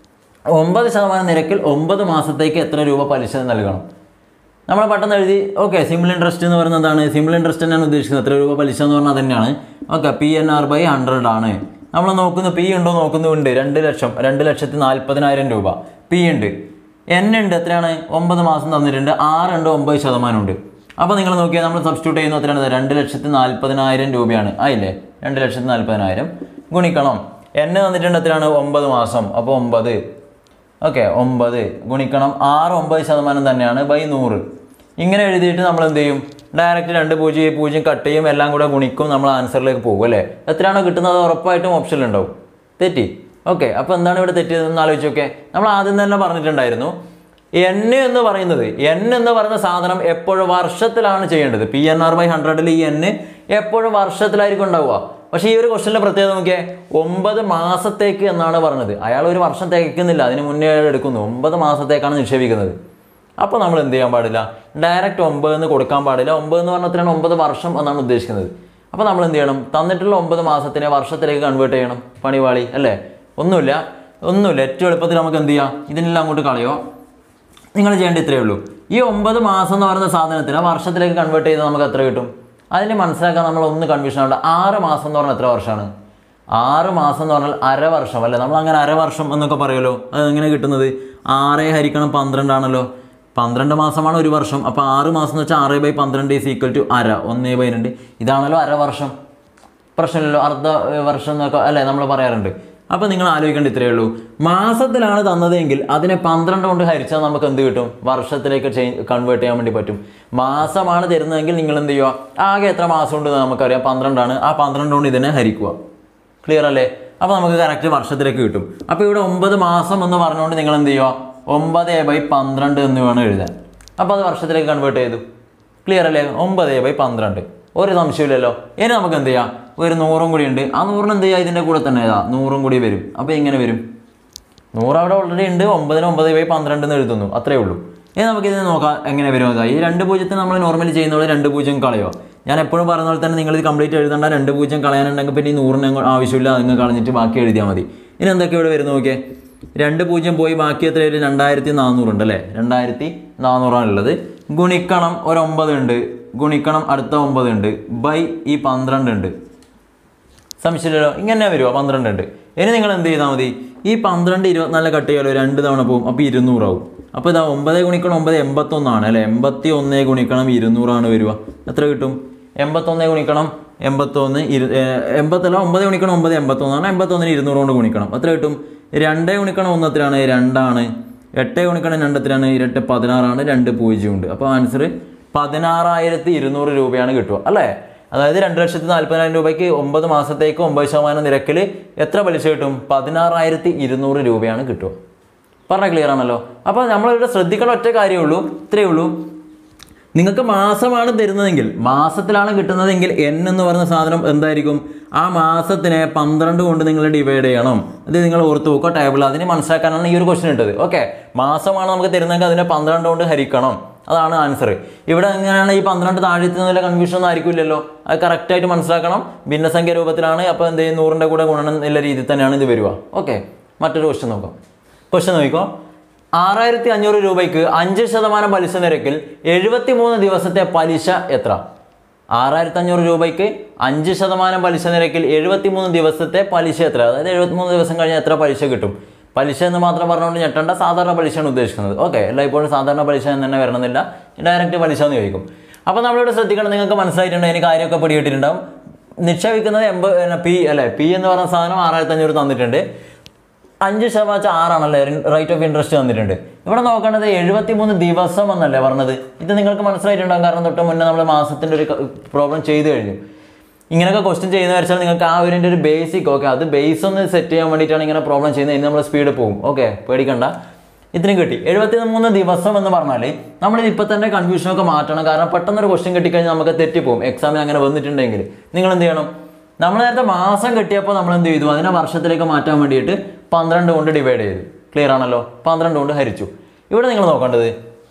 ഒമ്പത് ശതമാനം നിരക്കിൽ ഒമ്പത് മാസത്തേക്ക് എത്ര രൂപ പലിശ നൽകണം നമ്മൾ പെട്ടെന്ന് എഴുതി ഓക്കെ സിമ്പിൾ ഇൻട്രസ്റ്റ് എന്ന് പറയുന്നത് എന്താണ് സിമ്പിൾ ഇൻട്രസ്റ്റ് തന്നെയാണ് ഉദ്ദേശിക്കുന്നത് എത്ര രൂപ പലിശ എന്ന് പറഞ്ഞാൽ തന്നെയാണ് okay P N R by hundred ആണ് നമ്മൾ നോക്കുന്നു പി ഉണ്ടോ നോക്കുന്നുണ്ട് രണ്ട് ലക്ഷം രണ്ട് ലക്ഷത്തി നാൽപ്പതിനായിരം രൂപ പി ഉണ്ട് എൻ ഉണ്ട് എത്രയാണ് ഒമ്പത് മാസം തന്നിട്ടുണ്ട് ആറുണ്ട് ഒമ്പത് ശതമാനം ഉണ്ട് അപ്പോൾ നിങ്ങൾ നോക്കിയാൽ നമ്മൾ സബ്സ്റ്റിറ്റ്യൂട്ട് ചെയ്യുന്ന എത്രയാണ് രണ്ട് ലക്ഷത്തി നാൽപ്പതിനായിരം രൂപയാണ് ആയില്ലേ രണ്ട് ലക്ഷത്തി നാൽപ്പതിനായിരം ഗുണിക്കണം എൻ തന്നിട്ടുണ്ട് എത്രയാണ് ഒമ്പത് മാസം അപ്പോൾ ഒമ്പത് ഓക്കെ ഒമ്പത് ഗുണിക്കണം ആറ് ഒമ്പത് ശതമാനം തന്നെയാണ് ബൈ നൂറ് ഇങ്ങനെ എഴുതിയിട്ട് നമ്മൾ എന്ത് ചെയ്യും ഡയറക്റ്റ് രണ്ട് പൂജ്യം ഈ പൂജ്യം കട്ട് ചെയ്യും എല്ലാം കൂടെ ഗുണിക്കും നമ്മൾ ആൻസറിലേക്ക് പോകും അല്ലേ എത്രയാണോ കിട്ടുന്നത് ഉറപ്പായിട്ടും ഓപ്ഷനിലുണ്ടാവും തെറ്റി ഓക്കെ അപ്പോൾ എന്താണ് ഇവിടെ തെറ്റിയതെന്ന് ആലോചിച്ച് നോക്കെ നമ്മൾ ആദ്യം തന്നെ പറഞ്ഞിട്ടുണ്ടായിരുന്നു എൻ എന്ന് പറയുന്നത് എൻ എന്ന് പറയുന്ന സാധനം എപ്പോഴും വർഷത്തിലാണ് ചെയ്യേണ്ടത് പി എൻ ആർ ബൈ ഹൺഡ്രഡിൽ ഈ എൻ എപ്പോഴും വർഷത്തിലായിരിക്കും ഉണ്ടാവുക പക്ഷേ ഈ ഒരു ക്വസ്റ്റനിലെ പ്രത്യേകത നോക്കിയേ ഒമ്പത് മാസത്തേക്ക് എന്നാണ് പറഞ്ഞത് അയാൾ ഒരു വർഷം തികയ്ക്കുന്നില്ല അതിന് മുന്നേ അയാൾ എടുക്കുന്നു ഒമ്പത് മാസത്തേക്കാണ് നിക്ഷേപിക്കുന്നത് അപ്പോൾ നമ്മൾ എന്ത് ചെയ്യാൻ പാടില്ല ഡയറക്റ്റ് ഒമ്പത് എന്ന് കൊടുക്കാൻ പാടില്ല ഒമ്പത് എന്ന് പറഞ്ഞാൽ എത്രയാണ് ഒമ്പത് വർഷം എന്നാണ് ഉദ്ദേശിക്കുന്നത് അപ്പോൾ നമ്മൾ എന്ത് ചെയ്യണം തന്നിട്ടുള്ള ഒമ്പത് മാസത്തിനെ വർഷത്തിലേക്ക് കൺവേർട്ട് ചെയ്യണം പണിവാളി അല്ലേ ഒന്നുമില്ല ഒന്നുമില്ല ഏറ്റവും എളുപ്പത്തിൽ നമുക്ക് എന്ത് ചെയ്യാം ഇതിനെല്ലാം അങ്ങോട്ട് കളയോ നിങ്ങൾ ചെയ്യേണ്ട ഇത്രയേ ഉള്ളൂ ഈ ഒമ്പത് മാസം എന്ന് പറയുന്ന സാധനത്തിന് വർഷത്തിലേക്ക് കൺവേർട്ട് ചെയ്താൽ നമുക്ക് എത്ര കിട്ടും അതിന് മനസ്സിലാക്കാൻ നമ്മൾ ഒന്ന് കൺഫ്യൂഷൻ ആവണ്ട ആറ് മാസം എന്ന് പറഞ്ഞാൽ എത്ര വർഷമാണ് ആറ് മാസം എന്ന് പറഞ്ഞാൽ അര വർഷം അല്ലേ നമ്മൾ അങ്ങനെ അര വർഷം എന്നൊക്കെ പറയുമല്ലോ അത് എങ്ങനെ കിട്ടുന്നത് ആറ് ഹരിക്കണം പന്ത്രണ്ടാണല്ലോ പന്ത്രണ്ട് മാസമാണ് ഒരു വർഷം അപ്പോൾ ആറ് മാസം എന്ന് വെച്ചാൽ ആറ് ബൈ പന്ത്രണ്ട് ഈസ് ഈക്വൽ ടു അര ഒന്നേ ബൈ രണ്ട് ഇതാണല്ലോ അര വർഷം പ്രശ്നമില്ലല്ലോ അർദ്ധ ഏഹ്, വർഷം എന്നൊക്കെ അല്ലേ നമ്മൾ പറയാറുണ്ട് അപ്പോൾ നിങ്ങൾ ആലോചിക്കേണ്ട ഇത്രയേ ഉള്ളൂ മാസത്തിലാണ് തന്നതെങ്കിൽ അതിനെ പന്ത്രണ്ട് കൊണ്ട് ഹരിച്ചാൽ നമുക്ക് എന്ത് കിട്ടും വർഷത്തിലേക്ക് ചേഞ്ച് കൺവേർട്ട് ചെയ്യാൻ വേണ്ടി പറ്റും മാസമാണ് തരുന്നതെങ്കിൽ നിങ്ങൾ എന്ത് ചെയ്യുക ആകെ എത്ര മാസം ഉണ്ട് നമുക്കറിയാം പന്ത്രണ്ടാണ് ആ പന്ത്രണ്ട് കൊണ്ട് ഇതിനെ ഹരിക്കുക ക്ലിയർ അല്ലേ അപ്പോൾ നമുക്ക് കറക്റ്റ് വർഷത്തിലേക്ക് കിട്ടും അപ്പോൾ ഇവിടെ ഒമ്പത് മാസം എന്ന് പറഞ്ഞുകൊണ്ട് നിങ്ങൾ എന്ത് ചെയ്യുക ഒമ്പത് ബൈ പന്ത്രണ്ട് എന്ന് വേണം എഴുതാൻ അപ്പോൾ അത് വർഷത്തിലേക്ക് കൺവേർട്ട് ചെയ്തു ക്ലിയർ അല്ലേ ഒമ്പത് ബൈ പന്ത്രണ്ട് ഒരു സംശയമില്ലല്ലോ ഇനി നമുക്ക് എന്ത് ചെയ്യാം ഒരു നൂറും കൂടി ഉണ്ട് ആ നൂറിന് എന്ത് ചെയ്യുക ഇതിൻ്റെ കൂടെ തന്നെ ഏതാ നൂറും കൂടി വരും അപ്പോൾ എങ്ങനെ വരും നൂറ് അവിടെ ഓൾറെഡി ഉണ്ട് ഒമ്പതിന് ഒമ്പത് ബൈ പന്ത്രണ്ട് എന്ന് എഴുതുന്നു അത്രേ ഉള്ളൂ ഇനി നമുക്ക് ഇതിന് നോക്കാം എങ്ങനെ വരും അതാ ഈ രണ്ട് പൂജ്യത്തിന് നമ്മൾ നോർമലി ചെയ്യുന്ന പോലെ രണ്ട് പൂജ്യം കളയോ ഞാൻ എപ്പോഴും പറയുന്ന പോലെ തന്നെ നിങ്ങൾ ഇത് കംപ്ലീറ്റ് എഴുതേണ്ട രണ്ട് പൂജ്യം കളയാനുണ്ടെങ്കിൽ പിന്നെ ഈ നൂറിന് അങ്ങ് ആവശ്യമില്ല നിങ്ങൾ കളഞ്ഞിട്ട് ബാക്കി എഴുതിയാൽ മതി ഇനി എന്തൊക്കെ ഇവിടെ വരും നോക്കിയേ രണ്ട് പൂജ്യം പോയി ബാക്കി എത്ര വരും രണ്ടായിരത്തി നാനൂറുണ്ട് അല്ലേ രണ്ടായിരത്തി നാനൂറാണുള്ളത് ഗുണിക്കണം ഒരു ഒമ്പത് ഉണ്ട് ഗുണിക്കണം അടുത്ത ഒമ്പത് ഉണ്ട് ബൈ ഈ പന്ത്രണ്ട് ഉണ്ട് സംശയമില്ലല്ലോ ഇങ്ങനെ വരുമോ പന്ത്രണ്ട് ഉണ്ട് ഇനി നിങ്ങൾ എന്ത് ചെയ്താൽ മതി ഈ പന്ത്രണ്ട് ഇരുപത്തിനാല് കട്ട് ചെയ്യാലോ രണ്ട് തവണ പോകും അപ്പോൾ ഇരുന്നൂറാവും അപ്പോൾ ഇതാ ഒമ്പത് ഗുണിക്കണം ഒമ്പത് എൺപത്തൊന്നാണ് അല്ലേ എൺപത്തി ഒന്ന് ഗുണിക്കണം ഇരുന്നൂറാണ് വരിക എത്ര കിട്ടും എൺപത്തൊന്ന് ഗുണിക്കണം എൺപത്തൊന്ന് ഇരു ഏഹ് എൺപത്തല്ല ഒമ്പത് ഗുണിക്കണം ഒമ്പത് എൺപത്തൊന്നാണ് എൺപത്തൊന്നിന് ഇരുന്നൂറ് കൊണ്ട് ഗുണിക്കണം എത്ര കിട്ടും രണ്ട് ഗുണിക്കണം ഒന്നത്തിലാണ് രണ്ടാണ് എട്ട് ഗുണിക്കണം രണ്ടത്തിലാണ് ഇരട്ട് പതിനാറാണ് രണ്ട് പൂജ്യം ഉണ്ട് അപ്പോൾ ആൻസർ പതിനാറായിരത്തി ഇരുന്നൂറ് രൂപയാണ് കിട്ടുക അല്ലേ അതായത് രണ്ട് ലക്ഷത്തി നാൽപ്പതിനായിരം രൂപയ്ക്ക് ഒമ്പത് മാസത്തേക്ക് ഒമ്പത് ശതമാനം നിരക്കിൽ എത്ര പലിശ കിട്ടും പതിനാറായിരത്തി ഇരുന്നൂറ് രൂപയാണ് കിട്ടുക പറഞ്ഞ ക്ലിയർ ആണല്ലോ അപ്പോൾ നമ്മളിവിടെ ശ്രദ്ധിക്കേണ്ട ഒറ്റ കാര്യമേ ഉള്ളൂ ഇത്രയേ ഉള്ളൂ നിങ്ങൾക്ക് മാസമാണ് തരുന്നതെങ്കിൽ മാസത്തിലാണ് കിട്ടുന്നതെങ്കിൽ എൻ എന്ന് പറയുന്ന സാധനം എന്തായിരിക്കും ആ മാസത്തിനെ പന്ത്രണ്ട് കൊണ്ട് നിങ്ങൾ ഡിവൈഡ് ചെയ്യണം ഇത് നിങ്ങൾ ഓർത്ത് വെക്കുക ടേബിൾ അതിന് മനസ്സിലാക്കാനാണ് ഈ ഒരു ക്വസ്റ്റൻ ഇട്ടത് ഓക്കെ മാസമാണ് നമുക്ക് തരുന്നതെങ്കിൽ അതിനെ പന്ത്രണ്ട് കൊണ്ട് ഹരിക്കണം അതാണ് ആൻസർ ഇവിടെ എങ്ങനെയാണ് ഈ പന്ത്രണ്ട് താഴെത്തുന്നതിലെ കൺഫ്യൂഷൻ ഒന്നും ആയിരിക്കില്ലല്ലോ അത് കറക്റ്റായിട്ട് മനസ്സിലാക്കണം ഭിന്നസംഖ്യ രൂപത്തിലാണ് അപ്പോൾ എന്ത് ചെയ്യും നൂറിൻ്റെ കൂടെ ഗുണനം എന്നുള്ള രീതിയിൽ തന്നെയാണ് ഇത് വരിക ഓക്കെ മറ്റൊരു ക്വസ്റ്റൻ നോക്കാം ക്വസ്റ്റൻ നോക്കിക്കോ ആറായിരത്തി അഞ്ഞൂറ് രൂപയ്ക്ക് അഞ്ച് ശതമാനം പലിശ നിരക്കിൽ എഴുപത്തി മൂന്ന് ദിവസത്തെ പലിശ എത്ര ആറായിരത്തി അഞ്ഞൂറ് രൂപയ്ക്ക് അഞ്ച് ശതമാനം പലിശ നിരക്കിൽ എഴുപത്തി മൂന്ന് ദിവസത്തെ പലിശ എത്ര അതായത് എഴുപത്തി മൂന്ന് ദിവസം കഴിഞ്ഞാൽ എത്ര പലിശ കിട്ടും പലിശ എന്ന് മാത്രം പറഞ്ഞുകൊണ്ട് ഞെട്ടേണ്ട സാധാരണ പലിശയാണ് ഉദ്ദേശിക്കുന്നത് ഓക്കെ എല്ലായ്പ്പോഴും സാധാരണ പലിശ എന്ന് തന്നെ വരണമെന്നില്ല ഡയറക്റ്റ് പലിശ എന്ന് ചോദിക്കും അപ്പോൾ നമ്മളിവിടെ ശ്രദ്ധിക്കണം നിങ്ങൾക്ക് മനസ്സിലായിട്ടുണ്ട് എനിക്ക് കാര്യമൊക്കെ പിടികിട്ടിട്ടുണ്ടാവും നിക്ഷേപിക്കുന്നത് എൺപത് പി അല്ലേ പി എന്ന് പറയുന്ന സാധനം ആറായിരത്തി അഞ്ഞൂറ് തന്നിട്ടുണ്ട് അഞ്ച് ശതമാനം ആറാണല്ലേ റേറ്റ് ഓഫ് ഇൻട്രസ്റ്റ് തന്നിട്ടുണ്ട് ഇവിടെ നോക്കേണ്ടത് എഴുപത്തി മൂന്ന് ദിവസം എന്നല്ലേ പറഞ്ഞത് ഇത് നിങ്ങൾക്ക് മനസ്സിലായിട്ടുണ്ടാകും കാരണം തൊട്ട് മുന്നേ നമ്മൾ മാസത്തിൻ്റെ ഒരു പ്രോബ്ലം ചെയ്തു കഴിഞ്ഞു ഇങ്ങനെയൊക്കെ ക്വസ്റ്റ്യൻ ചെയ്യുന്ന വെച്ചാൽ നിങ്ങൾക്ക് ആ ഒരു ഒരു ബേസിക് ഓക്കെ അത് ബേസ് ഒന്ന് സെറ്റ് ചെയ്യാൻ വേണ്ടിയിട്ടാണ് ഇങ്ങനെ പ്രോബ്ലം ചെയ്യുന്നത് ഇനി നമ്മൾ സ്പീഡ് പോകും ഓക്കെ പേടിക്കണ്ട ഇതിന് കിട്ടി എഴുപത്തി മൂന്ന് ദിവസം എന്ന് പറഞ്ഞാൽ നമ്മൾ ഇപ്പം തന്നെ കൺഫ്യൂഷനൊക്കെ മാറ്റണം കാരണം പെട്ടെന്നൊരു ക്വസ്റ്റ്യൻ കിട്ടിക്കഴിഞ്ഞാൽ നമുക്ക് തെറ്റിപ്പോകും എക്സാമിന് അങ്ങനെ വന്നിട്ടുണ്ടെങ്കിൽ നിങ്ങൾ എന്ത് ചെയ്യണം നമ്മൾ നേരത്തെ മാസം കിട്ടിയപ്പോൾ നമ്മൾ എന്ത് ചെയ്തു അതിനെ വർഷത്തിലേക്ക് മാറ്റാൻ വേണ്ടിയിട്ട് പന്ത്രണ്ട് കൊണ്ട് ഡിവൈഡ് ചെയ്തു ക്ലിയർ ആണല്ലോ പന്ത്രണ്ട് കൊണ്ട് ഹരിച്ചു ഇവിടെ നിങ്ങൾ നോക്കേണ്ടത്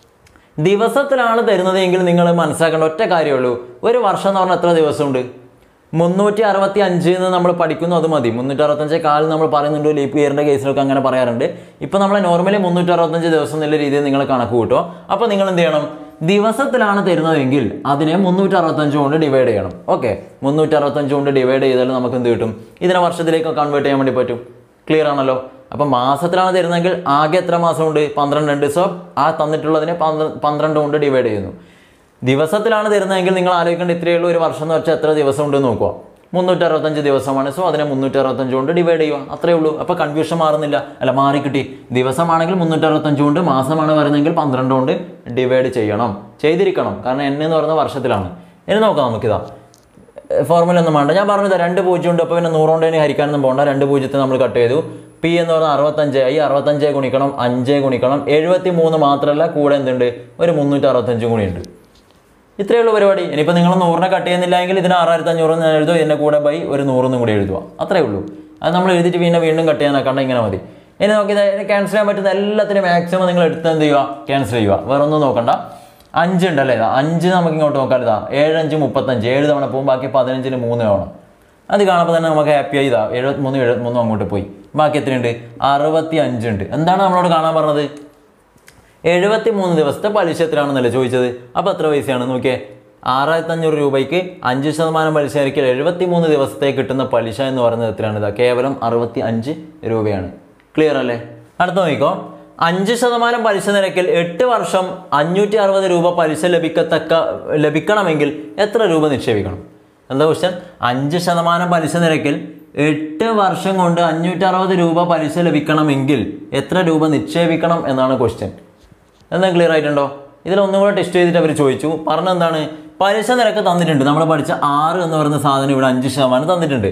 ദിവസത്തിലാണ് തരുന്നത് എങ്കിൽ നിങ്ങൾ മനസ്സിലാക്കേണ്ട ഒറ്റ കാര്യമുള്ളൂ ഒരു വർഷം എന്ന് പറഞ്ഞാൽ എത്ര ദിവസമുണ്ട് മുന്നൂറ്റി അറുപത്തി അഞ്ച് എന്ന് നമ്മൾ പഠിക്കുന്നു അത് മതി മുന്നൂറ്റി അറുപത്തഞ്ച് കാലം നമ്മൾ പറയുന്നുണ്ട് ലീപ്പ് ഇയറിൻ്റെ കേസിലൊക്കെ അങ്ങനെ പറയാറുണ്ട് ഇപ്പം നമ്മൾ നോർമലി മുന്നൂറ്റി അറുപത്തഞ്ച് ദിവസം എന്നുള്ള രീതിയിൽ നിങ്ങൾ കണക്ക് കൂട്ടുമോ അപ്പോൾ നിങ്ങൾ എന്ത് ചെയ്യണം ദിവസത്തിലാണ് തരുന്നതെങ്കിൽ അതിനെ മുന്നൂറ്റി അറുപത്തഞ്ച് കൊണ്ട് ഡിവൈഡ് ചെയ്യണം ഓക്കെ മുന്നൂറ്റി അറുപത്തഞ്ച് കൊണ്ട് ഡിവൈഡ് ചെയ്താൽ നമുക്ക് എന്ത് കിട്ടും ഇതിനെ വർഷത്തിലേക്ക് കൺവേർട്ട് ചെയ്യാൻ വേണ്ടി പറ്റും ക്ലിയർ ആണല്ലോ അപ്പം മാസത്തിലാണ് തരുന്നതെങ്കിൽ ആകെ എത്ര മാസമുണ്ട് പന്ത്രണ്ട് ഉണ്ട് സോ ആ തന്നിട്ടുള്ളതിനെ പന്ത്ര- പന്ത്രണ്ട് കൊണ്ട് ഡിവൈഡ് ചെയ്യുന്നു ദിവസത്തിലാണ് തരുന്നതെങ്കിൽ നിങ്ങൾ ആലോചിക്കേണ്ട ഇത്രയേ ഉള്ളൂ ഒരു വർഷം എന്ന് വെച്ചാൽ എത്ര ദിവസം ഉണ്ടെന്ന് നോക്കുക മുന്നൂറ്റി അറുപത്തഞ്ച് ദിവസമാണ് സോ അതിനെ മുന്നൂറ്റി അറുപത്തഞ്ച് കൊണ്ട് ഡിവൈഡ് ചെയ്യുക അത്രേ ഉള്ളൂ അപ്പോൾ കൺഫ്യൂഷൻ മാറുന്നില്ല അല്ല മാറി കിട്ടി ദിവസമാണെങ്കിൽ മുന്നൂറ്റി അറുപത്തഞ്ച് കൊണ്ട് മാസമാണ് വരുന്നതെങ്കിൽ പന്ത്രണ്ട് കൊണ്ട് ഡിവൈഡ് ചെയ്യണം ചെയ്തിരിക്കണം കാരണം എൻ എന്ന് പറയുന്ന വർഷത്തിലാണ് ഇനി നോക്കാം നമുക്കിതാ ഫോർമുല ഒന്നും വേണ്ട ഞാൻ പറഞ്ഞത് രണ്ട് പൂജ്യം ഉണ്ട് അപ്പോൾ പിന്നെ നൂറുകൊണ്ട് ഇനി ഹരിക്കാനൊന്നും പോകണ്ട രണ്ട് പൂജ്യത്തെ നമ്മൾ കട്ട് ചെയ്തു പി എന്ന് പറഞ്ഞാൽ അറുപത്തഞ്ച് ഈ അറുപത്തഞ്ച് ഗുണിക്കണം അഞ്ച് ഗുണിക്കണം എഴുപത്തി മൂന്ന് മാത്രമല്ല കൂടെ എന്തുണ്ട് ഒരു മുന്നൂറ്റി അറുപത്തഞ്ചും കൂടി ഉണ്ട് ഇത്രയേ ഉള്ളൂ പരിപാടി ഇനിയിപ്പോൾ നിങ്ങൾ നൂറിനെ കട്ട് ചെയ്യുന്നില്ല എങ്കിൽ ഇതിന് ആറായിരത്തി അഞ്ഞൂറ് എന്ന് എഴുതുക ഇതിൻ്റെ കൂടെ ബൈ ഒരു നൂറൊന്നും കൂടി എഴുതുക അത്രേ ഉള്ളൂ അത് നമ്മൾ എഴുതിയിട്ട് പിന്നെ വീണ്ടും കട്ട് ചെയ്യാനാക്കണ്ട ഇങ്ങനെ മതി ഇനി നോക്കി ക്യാൻസൽ ചെയ്യാൻ പറ്റുന്ന എല്ലാത്തിനും മാക്സിമം നിങ്ങൾ എടുത്ത് എന്ത് ചെയ്യുക ക്യാൻസൽ ചെയ്യുക വേറെ ഒന്നും നോക്കണ്ട അഞ്ച് ഉണ്ടല്ലേ ഇതാ അഞ്ച് നമുക്ക് ഇങ്ങോട്ട് നോക്കാം ഇതാ ഏഴ് അഞ്ച് മുപ്പത്തഞ്ച് ഏഴ് തവണ പോകും ബാക്കി പതിനഞ്ചിന് മൂന്ന് തവണ അത് കാണുമ്പോൾ തന്നെ നമുക്ക് ഹാപ്പി ആയി ഇതാ എഴുപത്തിമൂന്ന് എഴുപത്തിമൂന്നും അങ്ങോട്ട് പോയി ബാക്കി എത്രയുണ്ട് അറുപത്തി അഞ്ചുണ്ട് എന്താണ് നമ്മളോട് കാണാൻ പറഞ്ഞത് എഴുപത്തി മൂന്ന് ദിവസത്തെ പലിശ എത്രയാണെന്നല്ലേ ചോദിച്ചത് അപ്പോൾ എത്ര പൈസയാണ് നോക്കിയേ ആറായിരത്തി അഞ്ഞൂറ് രൂപയ്ക്ക് അഞ്ച് ശതമാനം പലിശ ആയിരിക്കും എഴുപത്തി മൂന്ന് ദിവസത്തേക്ക് കിട്ടുന്ന പലിശ എന്ന് പറയുന്നത് എത്രയാണ് ഇതാ കേവലം അറുപത്തി അഞ്ച് രൂപയാണ് ക്ലിയർ അല്ലേ അടുത്ത നോക്കിക്കോ അഞ്ച് ശതമാനം പലിശ നിരക്കിൽ എട്ട് വർഷം അഞ്ഞൂറ്റി അറുപത് രൂപ പലിശ ലഭിക്കത്തക്ക ലഭിക്കണമെങ്കിൽ എത്ര രൂപ നിക്ഷേപിക്കണം എന്താ ക്വസ്റ്റ്യൻ അഞ്ച് ശതമാനം പലിശ നിരക്കിൽ എട്ട് വർഷം കൊണ്ട് അഞ്ഞൂറ്റി അറുപത് രൂപ പലിശ ലഭിക്കണമെങ്കിൽ എത്ര രൂപ നിക്ഷേപിക്കണം എന്നാണ് ക്വസ്റ്റ്യൻ എന്താ ക്ലിയർ ആയിട്ടുണ്ടോ ഇതിൽ ഒന്നും കൂടെ ടെസ്റ്റ് ചെയ്തിട്ട് അവർ ചോദിച്ചു പറഞ്ഞ എന്താണ് പലിശ നിരക്ക് തന്നിട്ടുണ്ട് നമ്മൾ പഠിച്ച ആറ് എന്ന് പറയുന്ന സാധനം ഇവിടെ അഞ്ച് ശതമാനം തന്നിട്ടുണ്ട്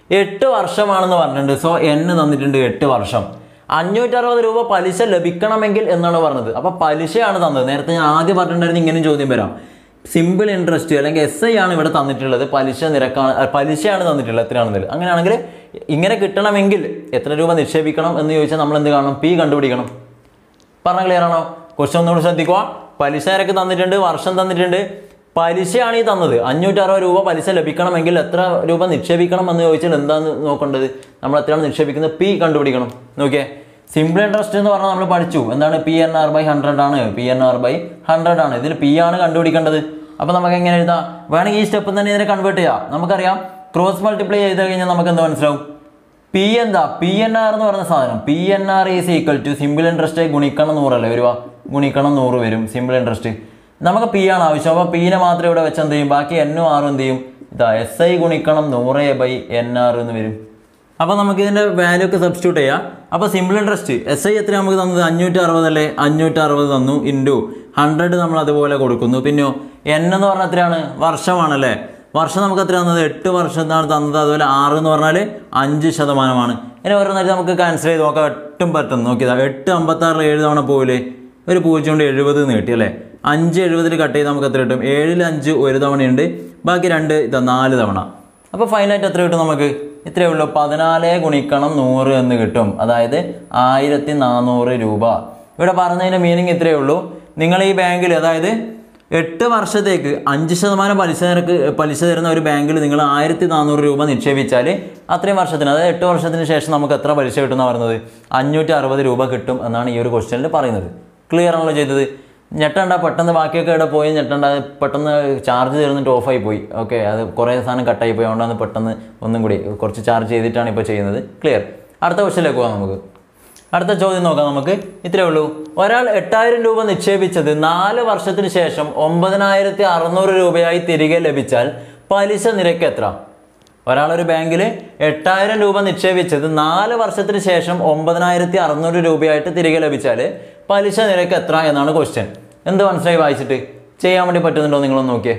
എട്ട് വർഷമാണെന്ന് പറഞ്ഞിട്ടുണ്ട് സോ എന്ന് തന്നിട്ടുണ്ട് എട്ട് വർഷം അഞ്ഞൂറ്ററുപത് രൂപ പലിശ ലഭിക്കണമെങ്കിൽ എന്നാണ് പറഞ്ഞത് അപ്പോൾ പലിശയാണ് തന്നത് നേരത്തെ ഞാൻ ആദ്യം പറഞ്ഞിട്ടുണ്ടായിരുന്നു ഇങ്ങനെയും ചോദ്യം വരാം സിമ്പിൾ ഇൻട്രസ്റ്റ് അല്ലെങ്കിൽ എസ് ഐ ആണ് ഇവിടെ തന്നിട്ടുള്ളത് പലിശ നിരക്കാണ് അഹ് പലിശയാണ് തന്നിട്ടുള്ളത് എത്രയാണെന്നില്ല അങ്ങനെയാണെങ്കിൽ ഇങ്ങനെ കിട്ടണമെങ്കിൽ എത്ര രൂപ നിക്ഷേപിക്കണം എന്ന് ചോദിച്ചാൽ നമ്മൾ എന്ത് കാണണം പി കണ്ടുപിടിക്കണം പറഞ്ഞ ക്ലിയർ ആണോ ക്വസ്റ്റ്യൻ ഒന്നുകൂടി ശ്രദ്ധിക്കുക പലിശ നിരക്ക് തന്നിട്ടുണ്ട് വർഷം തന്നിട്ടുണ്ട് പലിശയാണ് ഈ തന്നത് അഞ്ഞൂറ്റി അറുപത് രൂപ പലിശ ലഭിക്കണമെങ്കിൽ എത്ര രൂപ നിക്ഷേപിക്കണം എന്ന് ചോദിച്ചാൽ എന്താണ് നോക്കേണ്ടത് നമ്മൾ എത്രയാണ് നിക്ഷേപിക്കുന്നത് പി കണ്ടുപിടിക്കണം നോക്കിയേ സിമ്പിൾ ഇൻട്രസ്റ്റ് എന്ന് പറഞ്ഞാൽ നമ്മൾ പഠിച്ചു എന്താണ് P N R by hundred ആണ് P N R by hundred ആണ് ഇതിൽ പി ആണ് കണ്ടുപിടിക്കേണ്ടത് അപ്പോൾ നമുക്ക് എങ്ങനെ എഴുതാം വേണമെങ്കിൽ ഈ സ്റ്റെപ്പ് തന്നെ ഇതിനെ കൺവേർട്ട് ചെയ്യാം നമുക്കറിയാം ക്രോസ് മൾട്ടിപ്ലൈ ചെയ്ത് കഴിഞ്ഞാൽ നമുക്ക് എന്ത് മനസ്സിലാവും പി എന്താ പി എൻ ആർ എന്ന് പറയുന്ന സാധനം P N R is equal to simple interest ഗുണിക്കണം നൂറല്ലേ വരുക ഗുണിക്കണം നൂറ് വരും സിമ്പിൾ ഇൻട്രസ്റ്റ് നമുക്ക് പി ആണ് ആവശ്യം അപ്പോൾ പീനെ മാത്രം ഇവിടെ വെച്ച് എന്ത് ചെയ്യും ബാക്കി എന്നും ആറും എന്ത് ചെയ്യും ഇതാ എസ് ഐ ഗുണിക്കണം നൂറ് ബൈ എൻ ആർ എന്ന് വരും അപ്പോൾ നമുക്ക് ഇതിൻ്റെ വാല്യൂ ഒക്കെ സബ്സ്റ്റിറ്റ്യൂട്ട് ചെയ്യാം അപ്പോൾ സിമ്പിൾ ഇൻട്രസ്റ്റ് എസ് ഐ എത്ര നമുക്ക് തന്നത് അഞ്ഞൂറ്റി അറുപത് അല്ലേ അഞ്ഞൂറ്റി അറുപത് തന്നു ഇൻറ്റു ഹൺഡ്രഡ് നമ്മൾ അതുപോലെ കൊടുക്കുന്നു പിന്നെയോ എൻ എന്ന് പറഞ്ഞാൽ എത്രയാണ് വർഷമാണല്ലേ വർഷം നമുക്ക് എത്ര തന്നത് എട്ട് വർഷത്താണ് തന്നത് അതുപോലെ ആറ് എന്ന് പറഞ്ഞാൽ അഞ്ച് ശതമാനമാണ് ഇനി ഓരോന്നായിട്ട് നമുക്ക് ക്യാൻസൽ ചെയ്ത് നോക്കാം എട്ടും പറ്റും നോക്കിയതാ എട്ട് അമ്പത്താറിൽ ഏഴ് തവണ പോവില്ലേ ഒരു പൂജ്യം കൊണ്ട് എഴുപത് എന്ന് കിട്ടി അല്ലേ അഞ്ച് എഴുപതിൽ കട്ട് ചെയ്ത് നമുക്ക് എത്ര കിട്ടും ഏഴിൽ അഞ്ച് ഒരു തവണയുണ്ട് ബാക്കി രണ്ട് ഇതാ നാല് തവണ അപ്പോൾ ഫൈനലായിട്ട് എത്ര കിട്ടും നമുക്ക് ഇത്രയേ ഉള്ളൂ പതിനാല് ഗുണിക്കണം നൂറ് എന്ന് കിട്ടും അതായത് ആയിരത്തി നാനൂറ് രൂപ ഇവിടെ പറഞ്ഞതിൻ്റെ മീനിങ് ഇത്രയേ ഉള്ളൂ നിങ്ങൾ ഈ ബാങ്കിൽ അതായത് എട്ട് വർഷത്തേക്ക് അഞ്ച് ശതമാനം പലിശ നിരക്ക് പലിശ തരുന്ന ഒരു ബാങ്കിൽ നിങ്ങൾ ആയിരത്തി നാനൂറ് രൂപ നിക്ഷേപിച്ചാൽ അത്രയും വർഷത്തിന് അതായത് എട്ട് വർഷത്തിന് ശേഷം നമുക്ക് എത്ര പലിശ കിട്ടും എന്നാണ് പറയുന്നത് അഞ്ഞൂറ്റി അറുപത് രൂപ കിട്ടും എന്നാണ് ഈ ഒരു ക്വസ്റ്റ്യനിൽ പറയുന്നത് ക്ലിയർ ആണല്ലോ ചെയ്തത് ഞെട്ടണ്ട പെട്ടെന്ന് ബാക്കിയൊക്കെ ഇവിടെ പോയി ഞെട്ടണ്ട പെട്ടെന്ന് ചാർജ് തീർന്നിട്ട് ഓഫായി പോയി ഓക്കെ അത് കുറേ സാധനം കട്ടായി പോയി അതുകൊണ്ടാണ് പെട്ടെന്ന് ഒന്നും കൂടി കുറച്ച് ചാർജ് ചെയ്തിട്ടാണ് ഇപ്പോൾ ചെയ്യുന്നത് ക്ലിയർ അടുത്ത ക്വസ്റ്റ്യനിലേക്ക് പോകാം നമുക്ക് അടുത്ത ചോദ്യം നോക്കാം നമുക്ക് ഇത്രേ ഉള്ളൂ ഒരാൾ എട്ടായിരം രൂപ നിക്ഷേപിച്ചത് നാല് വർഷത്തിന് ശേഷം ഒമ്പതിനായിരത്തി അറുന്നൂറ് രൂപയായി തിരികെ ലഭിച്ചാൽ പലിശ നിരക്ക് എത്ര ഒരാളൊരു ബാങ്കിൽ എട്ടായിരം രൂപ നിക്ഷേപിച്ചത് നാല് വർഷത്തിന് ശേഷം ഒമ്പതിനായിരത്തി അറുന്നൂറ് രൂപയായിട്ട് തിരികെ ലഭിച്ചാൽ പലിശ നിരക്ക് എത്ര എന്നാണ് ക്വസ്റ്റ്യൻ എന്ത് മനസ്സിലായി വായിച്ചിട്ട് ചെയ്യാൻ വേണ്ടി പറ്റുന്നുണ്ടോ നിങ്ങളൊന്ന് നോക്കിയേ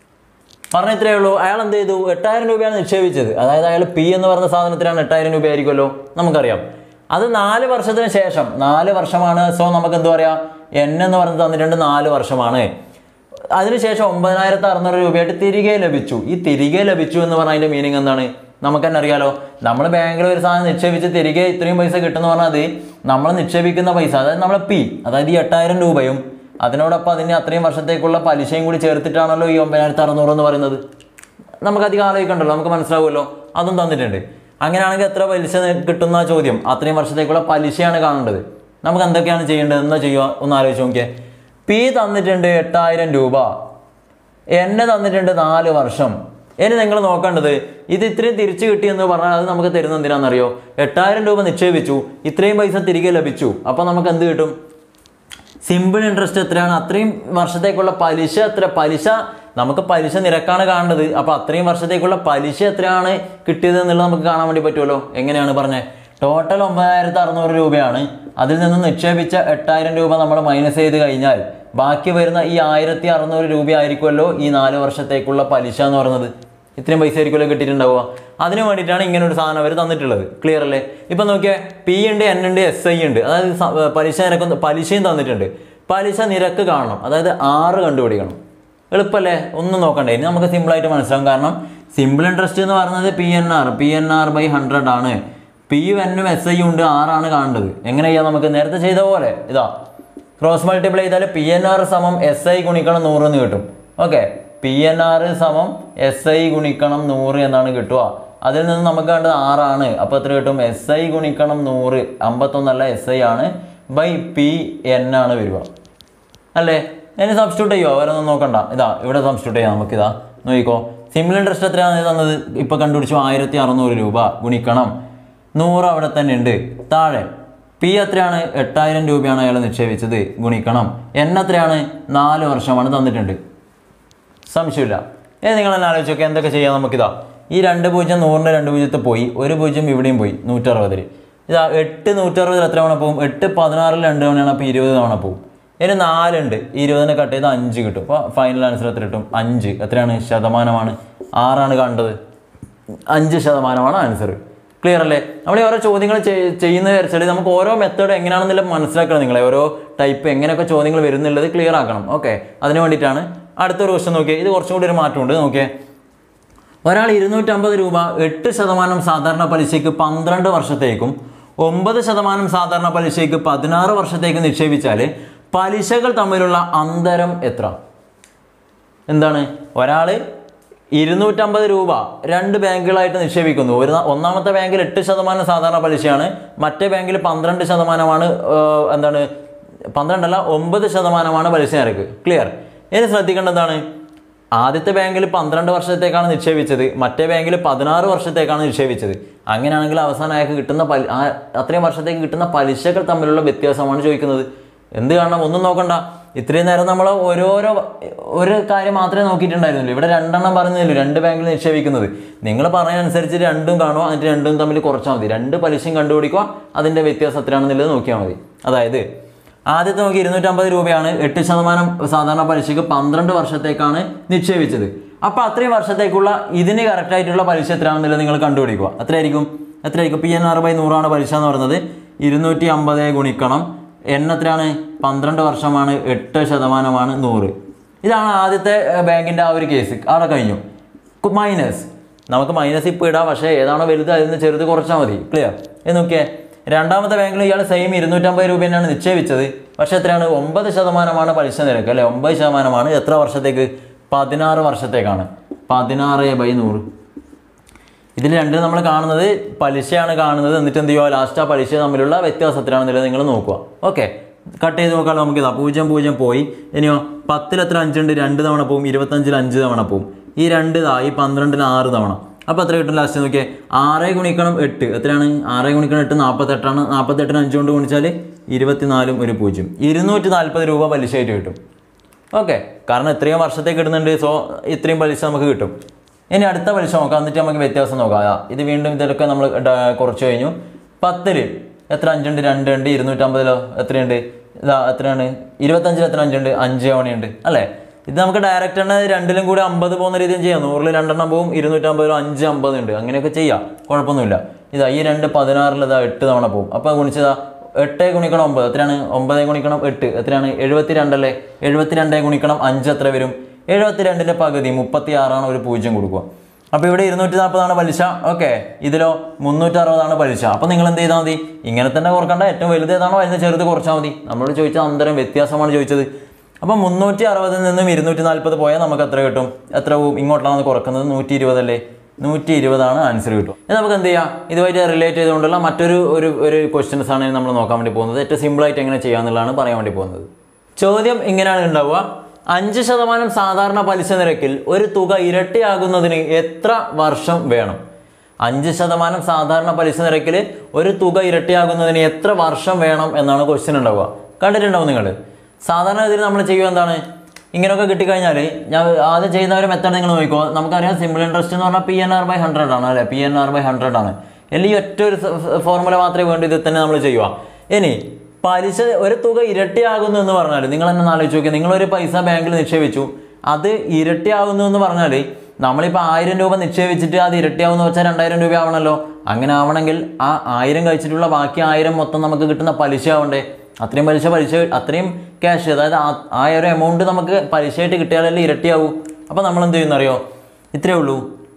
പറഞ്ഞ ഇത്രയേ ഉള്ളൂ അയാൾ എന്ത് ചെയ്തു എട്ടായിരം രൂപയാണ് നിക്ഷേപിച്ചത് അതായത് അയാൾ പി എന്ന് പറഞ്ഞ സാധനത്തിനാണ് എട്ടായിരം രൂപ ആയിരിക്കുമല്ലോ നമുക്കറിയാം അത് നാല് വർഷത്തിന് ശേഷം നാല് വർഷമാണ് സോ നമുക്ക് എന്താ പറയാ എൻ എന്ന് പറഞ്ഞ് തന്നിട്ടുണ്ട് നാല് വർഷമാണ് അതിനുശേഷം ഒമ്പതിനായിരത്തി അറുന്നൂറ് രൂപയായിട്ട് തിരികെ ലഭിച്ചു ഈ തിരികെ ലഭിച്ചു എന്ന് പറഞ്ഞതിന്റെ മീനിങ് എന്താണ് നമുക്ക് തന്നെ അറിയാലോ നമ്മൾ ബാങ്കിൽ ഒരു സാധനം നിക്ഷേപിച്ച് തിരികെ ഇത്രയും പൈസ കിട്ടുന്ന പറഞ്ഞാൽ അത് നമ്മൾ നിക്ഷേപിക്കുന്ന പൈസ അതായത് നമ്മളെ പി അതായത് ഈ എട്ടായിരം രൂപയും അതിനോടൊപ്പം അതിന് അത്രയും വർഷത്തേക്കുള്ള പലിശയും കൂടി ചേർത്തിട്ടാണല്ലോ ഈ ഒമ്പതിനായിരത്തി അറുന്നൂറ് എന്ന് പറയുന്നത് നമുക്ക് അധികം ആലോചിക്കണ്ടല്ലോ നമുക്ക് മനസ്സിലാവുമല്ലോ അതും തന്നിട്ടുണ്ട് അങ്ങനെയാണെങ്കിൽ എത്ര പലിശ നി- കിട്ടുന്ന ചോദ്യം അത്രയും വർഷത്തേക്കുള്ള പലിശയാണ് കാണേണ്ടത് നമുക്ക് എന്തൊക്കെയാണ് ചെയ്യേണ്ടത് എന്നാ ചെയ്യുക ഒന്ന് ആലോചിച്ച് നോക്കിയേ പി തന്നിട്ടുണ്ട് എട്ടായിരം രൂപ എന്നെ തന്നിട്ടുണ്ട് നാല് വർഷം ഇനി നിങ്ങൾ നോക്കേണ്ടത് ഇത് ഇത്രയും തിരിച്ചു കിട്ടിയെന്ന് പറഞ്ഞാൽ അത് നമുക്ക് തരുന്ന എന്തിനാണെന്നറിയോ എട്ടായിരം രൂപ നിക്ഷേപിച്ചു ഇത്രയും പൈസ തിരികെ ലഭിച്ചു അപ്പോൾ നമുക്ക് എന്ത് കിട്ടും സിമ്പിൾ ഇൻട്രസ്റ്റ് എത്രയാണ് അത്രയും വർഷത്തേക്കുള്ള പലിശ എത്ര പലിശ നമുക്ക് പലിശ നിരക്കാണ് കാണേണ്ടത് അപ്പോൾ അത്രയും വർഷത്തേക്കുള്ള പലിശ എത്രയാണ് കിട്ടിയത് എന്നുള്ളത് നമുക്ക് കാണാൻ വേണ്ടി പറ്റുമല്ലോ എങ്ങനെയാണ് പറഞ്ഞത് ടോട്ടൽ ഒമ്പതിനായിരത്തി അറുന്നൂറ് രൂപയാണ് അതിൽ നിന്ന് നിക്ഷേപിച്ച എട്ടായിരം രൂപ നമ്മൾ മൈനസ് ചെയ്ത് കഴിഞ്ഞാൽ ബാക്കി വരുന്ന ഈ ആയിരത്തി അറുന്നൂറ് രൂപ ആയിരിക്കുമല്ലോ ഈ നാല് വർഷത്തേക്കുള്ള പലിശ എന്ന് പറയുന്നത് ഇത്രയും പൈസ ആയിരിക്കുമല്ലോ കിട്ടിയിട്ടുണ്ടാവുക അതിന് വേണ്ടിയിട്ടാണ് ഇങ്ങനെ ഒരു സാധനം അവർ തന്നിട്ടുള്ളത് ക്ലിയർ അല്ലേ ഇപ്പം നോക്കിയാൽ പി ഉണ്ട് എൻ ഉണ്ട് എസ് ഐ ഉണ്ട് അതായത് സ- പലിശ നിരക്ക് പലിശയും തന്നിട്ടുണ്ട് പലിശ നിരക്ക് കാണണം അതായത് ആറ് കണ്ടുപിടിക്കണം എളുപ്പമല്ലേ ഒന്നും നോക്കണ്ടേ ഇനി നമുക്ക് സിമ്പിളായിട്ട് മനസ്സിലാവും കാരണം സിമ്പിൾ ഇൻട്രസ്റ്റ് എന്ന് പറയുന്നത് P N R P N R by hundred ആണ് പി യു എന്നും എസ് ഐ ഉണ്ട് ആറാണ് കാണേണ്ടത് എങ്ങനെ ചെയ്യാം നമുക്ക് നേരത്തെ ചെയ്ത പോലെ ഇതാ ക്രോസ് മൾട്ടിപ്ലൈ ചെയ്താൽ പി എൻ ആർ സമം എസ് ഐ ഗുണിക്കണം നൂറ് എന്ന് കിട്ടും ഓക്കെ പി എൻ ആർ സമം എസ് ഐ ഗുണിക്കണം നൂറ് എന്നാണ് കിട്ടുക അതിൽ നിന്ന് നമുക്ക് വേണ്ടത് ആറാണ് അപ്പോൾ എത്ര കിട്ടും എസ് ഐ ഗുണിക്കണം നൂറ് അമ്പത്തൊന്നല്ല എസ് ഐ ആണ് ബൈ പി എൻ ആണ് വരിക അല്ലേ ഇനി സബ്സ്റ്റിറ്റ്യൂട്ട് ചെയ്യുമോ അവരൊന്നും നോക്കണ്ട ഇതാ ഇവിടെ സബ്സ്റ്റിറ്റ്യൂട്ട് ചെയ്യാം നമുക്കിതാ നോക്കിക്കോ സിമ്പിൾ ഇൻട്രസ്റ്റ് എത്രയാണ് തന്നത് ഇപ്പൊ കണ്ടുപിടിച്ചു ആയിരത്തി അറുന്നൂറ് രൂപ ഗുണിക്കണം നൂറ് അവിടെ തന്നെ ഉണ്ട് താഴെ പി എത്രയാണ് എട്ടായിരം രൂപയാണ് അയാൾ നിക്ഷേപിച്ചത് ഗുണിക്കണം എൻ എത്രയാണ് നാല് വർഷമാണ് തന്നിട്ടുണ്ട് സംശയമില്ല ഏ നിങ്ങൾ തന്നെ ആലോചിച്ച് നോക്കുക എന്തൊക്കെ ചെയ്യാം നമുക്കിതാ ഈ രണ്ട് പൂജ്യം നൂറിൻ്റെ രണ്ട് പൂജ്യത്തിൽ പോയി ഒരു പൂജ്യം ഇവിടെയും പോയി നൂറ്ററുപതിൽ ഇതാ എട്ട് നൂറ്ററുപതിൽ എത്ര തവണ പോകും എട്ട് പതിനാറിൽ രണ്ട് തവണയാണ് അപ്പോൾ ഇരുപത് തവണ പോകും ഇനി നാലുണ്ട് ഈ ഇരുപതിനെ കട്ട് ചെയ്ത് അഞ്ച് കിട്ടും അപ്പോൾ ഫൈനൽ ആൻസർ എത്ര കിട്ടും അഞ്ച് എത്രയാണ് ശതമാനമാണ് ആറാണ് കണ്ടത് അഞ്ച് ശതമാനമാണ് ആൻസർ ക്ലിയർ അല്ലേ നമ്മൾ ഈ ഓരോ ചോദ്യങ്ങൾ ചെയ്- ചെയ്യുന്നത് വെച്ചാൽ നമുക്ക് ഓരോ മെത്തേഡ് എങ്ങനെയാണെന്നുള്ള മനസ്സിലാക്കണം നിങ്ങളെ ഓരോ ടൈപ്പ് എങ്ങനെയൊക്കെ ചോദ്യങ്ങൾ വരുന്നുള്ളത് ക്ലിയർ ആക്കണം ഓക്കെ അതിന് വേണ്ടിയിട്ടാണ് അടുത്തൊരു ക്വസ്റ്റൻ നോക്കിയേ ഇത് കുറച്ചും കൂടി ഒരു മാറ്റമുണ്ട് നോക്കിയേ ഒരാൾ ഇരുന്നൂറ്റമ്പത് രൂപ എട്ട് ശതമാനം സാധാരണ പലിശയ്ക്ക് പന്ത്രണ്ട് വർഷത്തേക്കും ഒമ്പത് ശതമാനം സാധാരണ പലിശയ്ക്ക് പതിനാറ് വർഷത്തേക്ക് നിക്ഷേപിച്ചാൽ പലിശകൾ തമ്മിലുള്ള അന്തരം എത്ര എന്താണ് ഒരാൾ ഇരുന്നൂറ്റമ്പത് രൂപ രണ്ട് ബാങ്കുകളായിട്ട് നിക്ഷേപിക്കുന്നു ഒരു ന- ഒന്നാമത്തെ ബാങ്കിൽ എട്ട് ശതമാനം സാധാരണ പലിശയാണ് മറ്റേ ബാങ്കിൽ പന്ത്രണ്ട് ശതമാനമാണ് ഏർ, എന്താണ് പന്ത്രണ്ടല്ല ഒമ്പത് ശതമാനമാണ് പലിശ നിരക്ക് ക്ലിയർ ഇനി ശ്രദ്ധിക്കേണ്ടതാണ് ആദ്യത്തെ ബാങ്കിൽ പന്ത്രണ്ട് വർഷത്തേക്കാണ് നിക്ഷേപിച്ചത് മറ്റേ ബാങ്കിൽ പതിനാറ് വർഷത്തേക്കാണ് നിക്ഷേപിച്ചത് അങ്ങനെയാണെങ്കിൽ അവസാനം അയാൾക്ക് കിട്ടുന്ന പലി ആ അത്രയും വർഷത്തേക്ക് കിട്ടുന്ന പലിശകൾ തമ്മിലുള്ള വ്യത്യാസമാണ് ചോദിക്കുന്നത് എന്ത് കാണണം ഒന്നും നോക്കണ്ട ഇത്രയും നേരം നമ്മൾ ഓരോരോ ഒരു കാര്യം മാത്രമേ നോക്കിയിട്ടുണ്ടായിരുന്നുള്ളൂ ഇവിടെ രണ്ടെണ്ണം പറഞ്ഞില്ലല്ലോ രണ്ട് ബാങ്കിൽ നിക്ഷേപിക്കുന്നത് നിങ്ങൾ പറയുന്നതനുസരിച്ച് രണ്ടും കാണുക എന്നിട്ട് രണ്ടും തമ്മിൽ കുറച്ചാൽ മതി രണ്ട് പലിശയും കണ്ടുപിടിക്കുക അതിൻ്റെ വ്യത്യാസം എത്രയാണെന്നുള്ളത് നോക്കിയാൽ മതി അതായത് ആദ്യത്തെ നോക്കി ഇരുന്നൂറ്റമ്പത് രൂപയാണ് എട്ട് ശതമാനം സാധാരണ പലിശക്ക് പന്ത്രണ്ട് വർഷത്തേക്കാണ് നിക്ഷേപിച്ചത് അപ്പോൾ അത്രയും വർഷത്തേക്കുള്ള ഇതിന് കറക്റ്റ് ആയിട്ടുള്ള പലിശ എത്രയാണെന്നുള്ളത് നിങ്ങൾ കണ്ടുപിടിക്കുക എത്രയായിരിക്കും എത്രയായിരിക്കും പി എൻ ആർ ബൈ നൂറാണ് പലിശ എന്ന് പറയുന്നത് ഇരുന്നൂറ്റി അമ്പത് ഗുണിക്കണം എൻ എത്രയാണ് പന്ത്രണ്ട് വർഷമാണ് എട്ട് ശതമാനമാണ് നൂറ് ഇതാണ് ആദ്യത്തെ ഏർ, ബാങ്കിന്റെ ആ ഒരു കേസ് അവിടെ കഴിഞ്ഞു മൈനസ് നമുക്ക് മൈനസ് ഇപ്പോൾ ഇടാം പക്ഷേ ഏതാണോ വലുത് അതിൽ നിന്ന് ചെറുത് കുറച്ചാൽ മതി ക്ലിയർ എന്ന് നോക്കിയേ രണ്ടാമത്തെ ബാങ്കിൽ ഇയാൾ സെയിം ഇരുന്നൂറ്റമ്പത് രൂപ തന്നെയാണ് നിക്ഷേപിച്ചത് പക്ഷേ എത്രയാണ് ഒമ്പത് ശതമാനമാണ് പലിശ നിരക്ക് അല്ലെ ഒമ്പത് ശതമാനമാണ് എത്ര വർഷത്തേക്ക് പതിനാറ് വർഷത്തേക്കാണ് പതിനാറ് ബൈ നൂറ് ഇതിൽ രണ്ടും നമ്മൾ കാണുന്നത് പലിശയാണ് കാണുന്നത് എന്നിട്ട് എന്ത് ചെയ്യുക ലാസ്റ്റ് ആ പലിശ തമ്മിലുള്ള വ്യത്യാസത്തിലാണെന്നുള്ളത് നിങ്ങൾ നോക്കുക ഓക്കെ കട്ട് ചെയ്ത് നോക്കാൻ നമുക്ക് ഇതാ പൂജ്യം പൂജ്യം പോയി ഇനിയോ പത്തിൽ എത്ര അഞ്ചുണ്ട് രണ്ട് തവണ പോവും ഇരുപത്തഞ്ചിൽ അഞ്ച് തവണ പോവും ഈ രണ്ട് ഇതാ ഈ പന്ത്രണ്ടിൽ ആറ് തവണ അപ്പോൾ എത്ര കിട്ടും ലാസ്റ്റ് നോക്കിയേ ആറ് ഗുണിക്കണം എട്ട് എത്രയാണ് ആറ് ഗുണിക്കണം എട്ട് നാൽപ്പത്തെട്ടാണ് നാൽപ്പത്തെട്ടിന് അഞ്ച് കൊണ്ട് ഗുണിച്ചാൽ ഇരുപത്തിനാലും ഒരു പൂജ്യം ഇരുന്നൂറ്റി നാൽപ്പത് രൂപ പലിശയായിട്ട് കിട്ടും ഓക്കെ കാരണം ഇത്രയും വർഷത്തേക്ക് ഇടുന്നുണ്ട് സോ ഇത്രയും പലിശ നമുക്ക് കിട്ടും ഇനി അടുത്ത പലിശ നോക്കാം എന്നിട്ട് നമുക്ക് വ്യത്യാസം നോക്കാം ആ, ഇത് വീണ്ടും ഇതിലൊക്കെ നമ്മൾ ഡ- കുറച്ച് കഴിഞ്ഞു പത്തില് എത്ര അഞ്ചുണ്ട് രണ്ട് ഉണ്ട് ഇരുന്നൂറ്റമ്പതിലോ എത്രയുണ്ട് ഇതാ എത്രയാണ് ഇരുപത്തഞ്ചിൽ എത്ര അഞ്ചുണ്ട് അഞ്ച് തവണയുണ്ട് അല്ലേ ഇത് നമുക്ക് ഡയറക്റ്റ് തന്നെ രണ്ടിലും കൂടി അമ്പത് പോകുന്ന രീതിയിൽ ചെയ്യാം നൂറിൽ രണ്ടെണ്ണം പോവും ഇരുന്നൂറ്റമ്പതിലോ അഞ്ച് അമ്പത് ഉണ്ട് അങ്ങനെയൊക്കെ ചെയ്യാം കുഴപ്പമൊന്നുമില്ല ഇതാ ഈ രണ്ട് പതിനാറിൽ ഇതാ എട്ട് തവണ പോവും അപ്പോൾ ഗുണിച്ചതാ എട്ട് ഗുണിക്കണം ഒമ്പത് എത്രയാണ് ഒമ്പത് ഗുണിക്കണം എട്ട് എത്രയാണ് എഴുപത്തി രണ്ടല്ലേ എഴുപത്തി രണ്ട് ഗുണിക്കണം അഞ്ച് എത്ര വരും എഴുപത്തി രണ്ടിൻ്റെ പകുതി മുപ്പത്തി ആറാണ് ഒരു പൂജ്യം കൊടുക്കുക അപ്പോൾ ഇവിടെ ഇരുന്നൂറ്റി നാൽപ്പതാണ് പലിശ ഓക്കെ ഇതിലോ മുന്നൂറ്റി അറുപതാണ് പലിശ അപ്പോൾ നിങ്ങൾ എന്ത് ചെയ്താൽ മതി ഇങ്ങനെ തന്നെ കുറക്കണ്ട ഏറ്റവും വലുത് ഏതാണോ അതിന് ചെറുത് കുറച്ചാൽ മതി നമ്മളോട് ചോദിച്ച അന്തരം വ്യത്യാസമാണ് ചോദിച്ചത് അപ്പോൾ മുന്നൂറ്റി അറുപതിൽ നിന്നും ഇരുന്നൂറ്റി നാൽപ്പത് പോയാൽ നമുക്ക് എത്ര കിട്ടും എത്ര പോവും ഇങ്ങോട്ടാണ് കുറക്കുന്നത് നൂറ്റി ഇരുപതല്ലേ നൂറ്റി ഇരുപതാണ് ആൻസർ കിട്ടും ഇത് നമുക്ക് എന്ത് ചെയ്യാം ഇതുമായിട്ട് റിലേറ്റ് ചെയ്തുകൊണ്ടുള്ള മറ്റൊരു ഒരു ഒരു ക്വസ്റ്റ്യൻസ് ആണ് നമ്മൾ നോക്കാൻ വേണ്ടി പോകുന്നത് ഏറ്റവും സിമ്പിളായിട്ട് എങ്ങനെ ചെയ്യാമെന്നുള്ളതാണ് പറയാൻ വേണ്ടി പോകുന്നത് ചോദ്യം ഇങ്ങനെയാണ് ഉണ്ടാവുക അഞ്ച് ശതമാനം സാധാരണ പലിശ നിരക്കിൽ ഒരു തുക ഇരട്ടിയാകുന്നതിന് എത്ര വർഷം വേണം അഞ്ച് ശതമാനം സാധാരണ പലിശ നിരക്കിൽ ഒരു തുക ഇരട്ടിയാകുന്നതിന് എത്ര വർഷം വേണം എന്നാണ് ക്വസ്റ്റ്യൻ ഉണ്ടാവുക കണ്ടിട്ടുണ്ടാവും നിങ്ങൾ സാധാരണ ഇതിൽ നമ്മൾ ചെയ്യുക എന്താണ് ഇങ്ങനെയൊക്കെ കിട്ടിക്കഴിഞ്ഞാൽ ഞാൻ ആദ്യം ചെയ്യുന്ന ഒരു മെത്തേഡ് നിങ്ങൾ നോക്കിക്കോ നമുക്കറിയാം സിമ്പിൾ ഇൻട്രസ്റ്റ് എന്ന് പറഞ്ഞാൽ P N R by hundred ആണ് അല്ലേ P N R by hundred ആണ് അല്ലെങ്കിൽ ഈ ഒറ്റ ഒരു ഫോർമുല മാത്രമേ വേണ്ടൂ ഇത് തന്നെ നമ്മൾ ചെയ്യുക ഇനി പലിശ ഒരു തുക ഇരട്ടിയാകുന്നു എന്ന് പറഞ്ഞാൽ നിങ്ങൾ തന്നെ ഒന്ന് ആലോചിച്ച് നോക്കിയാൽ നിങ്ങളൊരു പൈസ ബാങ്കിൽ നിക്ഷേപിച്ചു അത് ഇരട്ടിയാകുന്നു എന്ന് പറഞ്ഞാൽ നമ്മളിപ്പോൾ ആയിരം രൂപ നിക്ഷേപിച്ചിട്ട് അത് ഇരട്ടിയാവുന്ന വെച്ചാൽ രണ്ടായിരം രൂപ ആവണമല്ലോ അങ്ങനെ ആവണമെങ്കിൽ ആ ആയിരം കഴിച്ചിട്ടുള്ള ബാക്കി ആയിരം മൊത്തം നമുക്ക് കിട്ടുന്ന പലിശ ആവണ്ടേ അത്രയും പലിശ പലിശ അത്രയും ക്യാഷ് അതായത് ആ ആ ഒരു എമൗണ്ട് നമുക്ക് പലിശയായിട്ട് കിട്ടിയാലല്ലേ ഇരട്ടിയാവൂ അപ്പോൾ നമ്മൾ എന്ത് ചെയ്യുന്നറിയോ ഇത്രയേ ഉള്ളൂ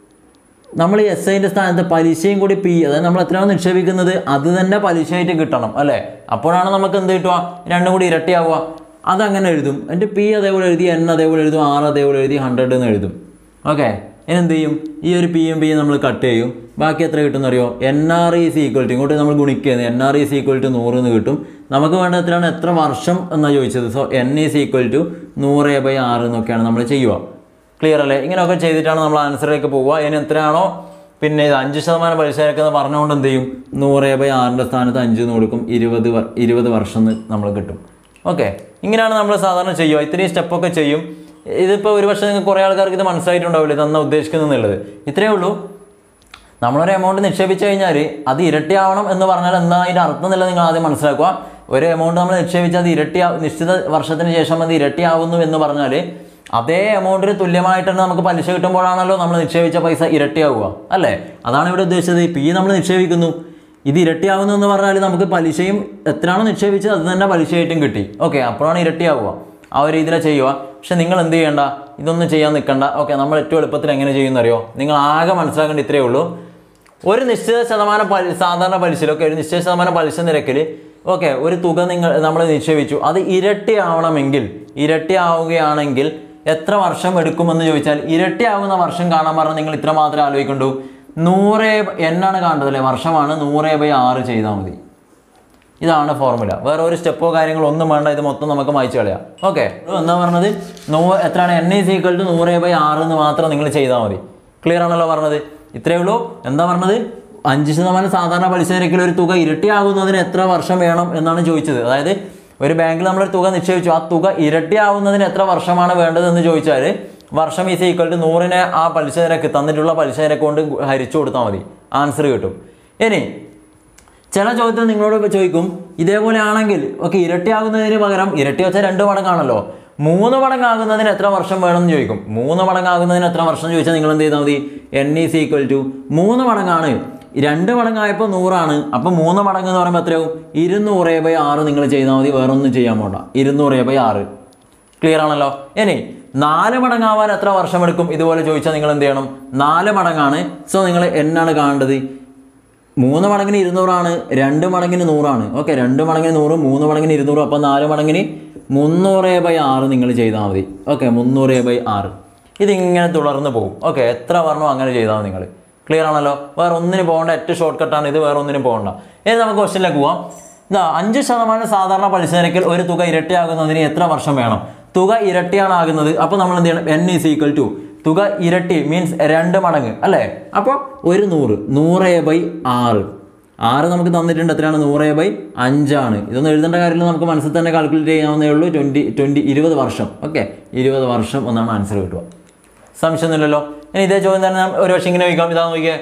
നമ്മൾ ഈ എസ് ഐൻ്റെ സ്ഥാനത്ത് പലിശയും കൂടി പി അതായത് നമ്മൾ എത്രയാണ് നിക്ഷേപിക്കുന്നത് അത് തന്നെ പലിശയായിട്ട് കിട്ടണം അല്ലേ അപ്പോഴാണ് നമുക്ക് എന്ത് കിട്ടുക രണ്ടും കൂടി ഇരട്ടിയാവുക അതങ്ങനെ എഴുതും എൻ്റെ പി അതേപോലെ എഴുതി എൻ അതേപോലെ എഴുതും ആർ അതേപോലെ എഴുതി ഹൺഡ്രഡ് എന്ന് എഴുതും ഓക്കെ ഇനി എന്ത് ചെയ്യും ഈ ഒരു പിയും പിയും നമ്മൾ കട്ട് ചെയ്യും ബാക്കി എത്ര കിട്ടും അറിയോ N R is equal to ഇങ്ങോട്ട് നമ്മൾ ഗുണിക്കുന്നത് N R is equal to നൂറ് എന്ന് കിട്ടും നമുക്ക് വേണ്ട എത്രയാണ് എത്ര വർഷം എന്നാണ് ചോദിച്ചത് so N is equal to നൂറ് ബൈ ആറ് എന്നൊക്കെയാണ് നമ്മൾ ചെയ്യുക ക്ലിയർ അല്ലേ ഇങ്ങനെയൊക്കെ ചെയ്തിട്ടാണ് നമ്മൾ ആൻസറിലേക്ക് പോവുക ഇനി എത്രയാണോ പിന്നെ ഇത് അഞ്ച് ശതമാനം പലിശ നിരക്കെന്ന് പറഞ്ഞുകൊണ്ട് എന്ത് ചെയ്യും നൂറ് ബൈ ആറിൻ്റെ സ്ഥാനത്ത് അഞ്ച് എന്ന് കൊടുക്കും ഇരുപത് വർ- ഇരുപത് വർഷം എന്ന് നമ്മൾ കിട്ടും ഓക്കെ ഇങ്ങനെയാണ് നമ്മൾ സാധാരണ ചെയ്യുക ഇത്രയും സ്റ്റെപ്പൊക്കെ ചെയ്യും ഇതിപ്പോൾ ഒരു പക്ഷേ നിങ്ങൾക്ക് കുറേ ആൾക്കാർക്ക് ഇത് മനസ്സിലായിട്ടുണ്ടാവില്ല ഇതെന്നാ ഉദ്ദേശിക്കുന്നുള്ളത് ഇത്രയേ ഉള്ളൂ നമ്മളൊരു എമൗണ്ട് നിക്ഷേപിച്ചു കഴിഞ്ഞാൽ അത് ഇരട്ടിയാവണം എന്ന് പറഞ്ഞാൽ എന്താ അതിൻ്റെ അർത്ഥം എന്നുള്ളത് നിങ്ങൾ ആദ്യം മനസ്സിലാക്കുക ഒരു എമൗണ്ട് നമ്മൾ നിക്ഷേപിച്ച് അത് ഇരട്ടി നിശ്ചിത വർഷത്തിന് ശേഷം അത് ഇരട്ടിയാവുന്നു എന്ന് പറഞ്ഞാൽ അതേ എമൗണ്ടിന് തുല്യമായിട്ട് തന്നെ നമുക്ക് പലിശ കിട്ടുമ്പോഴാണല്ലോ നമ്മൾ നിക്ഷേപിച്ച പൈസ ഇരട്ടിയാവുക അല്ലേ അതാണ് ഇവിടെ ഉദ്ദേശിച്ചത് ഇപ്പം ഈ നമ്മൾ നിക്ഷേപിക്കുന്നു ഇത് ഇരട്ടിയാവുന്നു എന്ന് പറഞ്ഞാൽ നമുക്ക് പലിശയും എത്രയാണോ നിക്ഷേപിച്ചത് അത് തന്നെ പലിശയായിട്ടും കിട്ടി ഓക്കെ അപ്പോഴാണ് ഇരട്ടിയാവുക ആ ഒരു രീതിയിലാണ് ചെയ്യുക പക്ഷെ നിങ്ങൾ എന്ത് ചെയ്യേണ്ട ഇതൊന്നും ചെയ്യാൻ നിൽക്കണ്ട ഓക്കെ നമ്മൾ ഏറ്റവും എളുപ്പത്തിൽ എങ്ങനെ ചെയ്യുന്നറിയോ നിങ്ങൾ ആകെ മനസ്സിലാക്കേണ്ട ഇത്രയേ ഉള്ളൂ ഒരു നിശ്ചിത ശതമാനം പലി സാധാരണ പലിശയിൽ ഓക്കെ ഒരു നിശ്ചിത ശതമാനം പലിശ നിരക്കിൽ ഓക്കെ ഒരു തുക നിങ്ങൾ നമ്മൾ നിക്ഷേപിച്ചു അത് ഇരട്ടി ആവണമെങ്കിൽ ഇരട്ടി ആവുകയാണെങ്കിൽ എത്ര വർഷം എടുക്കുമെന്ന് ചോദിച്ചാൽ ഇരട്ടി ആവുന്ന വർഷം കാണാൻ പറഞ്ഞാൽ നിങ്ങൾ ഇത്ര മാത്രമേ ആലോചിക്കണ്ടു നൂറേ എന്നാണ് കാണേണ്ടത് അല്ലേ വർഷമാണ് നൂറേ ബൈ ആറ് ചെയ്താൽ മതി ഇതാണ് ഫോർമുല വേറെ ഒരു സ്റ്റെപ്പോ കാര്യങ്ങളോ ഒന്നും വേണ്ട ഇത് മൊത്തം നമുക്ക് മായ്ച്ചു കളയാം ഓക്കെ എന്താ പറഞ്ഞത് നൂ എത്രയാണ് എൻ ഈസ് ഈക്വൽ ടു നൂറ് ബൈ ആറ് എന്ന് മാത്രം നിങ്ങൾ ചെയ്താൽ മതി ക്ലിയർ ആണല്ലോ പറഞ്ഞത് ഇത്രയേ ഉള്ളൂ എന്താ പറഞ്ഞത് അഞ്ച് ശതമാനം സാധാരണ പലിശ നിരക്കിൽ ഒരു തുക ഇരട്ടിയാകുന്നതിന് എത്ര വർഷം വേണം എന്നാണ് ചോദിച്ചത് അതായത് ഒരു ബാങ്കിൽ നമ്മളൊരു തുക നിക്ഷേപിച്ചു ആ തുക ഇരട്ടിയാവുന്നതിന് എത്ര വർഷമാണ് വേണ്ടതെന്ന് ചോദിച്ചാൽ വർഷം ഈസ് ഈക്വൽ ടു നൂറിനെ ആ പലിശ നിരക്ക് തന്നിട്ടുള്ള പലിശ നിരക്ക് കൊണ്ട് ഹരിച്ചു കൊടുത്താൽ മതി ആൻസർ കിട്ടും ഇനി ചില ചോദ്യത്തിൽ നിങ്ങളോട് ഇപ്പൊ ചോദിക്കും ഇതേപോലെ ആണെങ്കിൽ ഓക്കെ ഇരട്ടിയാകുന്നതിന് പകരം ഇരട്ടി വെച്ചാൽ രണ്ട് മടങ്ങാണല്ലോ മൂന്ന് മടങ്ങാകുന്നതിന് എത്ര വർഷം വേണമെന്ന് ചോദിക്കും മൂന്ന് മടങ്ങാകുന്നതിന് എത്ര വർഷം ചോദിച്ചാൽ നിങ്ങൾ എന്ത് ചെയ്താൽ മതി എൻ ഈസ് ഈക്വൽ ടു മൂന്ന് മടങ്ങാണ് രണ്ട് മടങ്ങായപ്പോൾ നൂറാണ് അപ്പം മൂന്ന് മടങ്ങ് എന്ന് പറയുമ്പോൾ എത്രയാവും ഇരുന്നൂറ് ബൈ ആറ് നിങ്ങൾ ചെയ്താൽ മതി വേറെ ഒന്നും ചെയ്യാൻ പോണ്ട ഇരുന്നൂറ് ബൈ ആറ് ക്ലിയർ ആണല്ലോ ഇനി നാല് മടങ്ങാവാൻ എത്ര വർഷമെടുക്കും ഇതുപോലെ ചോദിച്ചാൽ നിങ്ങൾ എന്ത് ചെയ്യണം നാല് മടങ്ങാണ് സോ നിങ്ങൾ എന്നാണ് കാണേണ്ടത് മൂന്ന് മടങ്ങിന് ഇരുന്നൂറാണ് രണ്ട് മടങ്ങിന് നൂറാണ് ഓക്കെ രണ്ട് മടങ്ങിന് നൂറ് മൂന്ന് മടങ്ങിന് ഇരുന്നൂറ് അപ്പോൾ നാല് മടങ്ങിന് മുന്നൂറ് ബൈ ആറ് നിങ്ങൾ ചെയ്താൽ മതി ഓക്കെ മുന്നൂറ് ബൈ ആറ് ഇതിങ്ങനെ തുടർന്ന് പോകും ഓക്കെ എത്ര പറഞ്ഞോ അങ്ങനെ ചെയ്താൽ മതി നിങ്ങൾ ക്ലിയർ ആണല്ലോ വേറെ ഒന്നിന് പോകേണ്ട ഏറ്റവും ഷോർട്ട് കട്ടാണ് ഇത് വേറെ ഒന്നിനും പോകണ്ട ഇനി നമുക്ക് ക്വസ്റ്റ്യനിലേക്ക് പോവാം ഇതാ അഞ്ച് ശതമാനം സാധാരണ പലിശ നിരക്കിൽ ഒരു തുക ഇരട്ടിയാകുന്നതിന് എത്ര വർഷം വേണം തുക ഇരട്ടിയാണ് ആകുന്നത് അപ്പോൾ നമ്മൾ എന്ത് ചെയ്യണം എൻ ഈസ് ഈക്വൽ ടു തുക ഇരട്ടി മീൻസ് രണ്ട് മടങ്ങ് അല്ലേ അപ്പോൾ ഒരു നൂറ് നൂറ് ബൈ ആറ് ആറ് നമുക്ക് തന്നിട്ടുണ്ട് എത്രയാണ് നൂറ് ബൈ അഞ്ചാണ് ഇതൊന്നും എഴുതേണ്ട കാര്യമില്ല നമുക്ക് മനസ്സിൽ തന്നെ കാൽക്കുലേറ്റ് ചെയ്യാവുന്നേ ഉള്ളൂ ട്വൻറ്റി ട്വൻറ്റി ഇരുപത് വർഷം ഓക്കെ ഇരുപത് വർഷം എന്നാണ് ആൻസർ കിട്ടുക സംശയമൊന്നുമില്ലല്ലോ ഇനി ഇതേ ചോദ്യം തന്നെ ഞാൻ ഒരു പക്ഷേ ഇങ്ങനെ വയ്ക്കാം ഇതാ നോക്കിയേ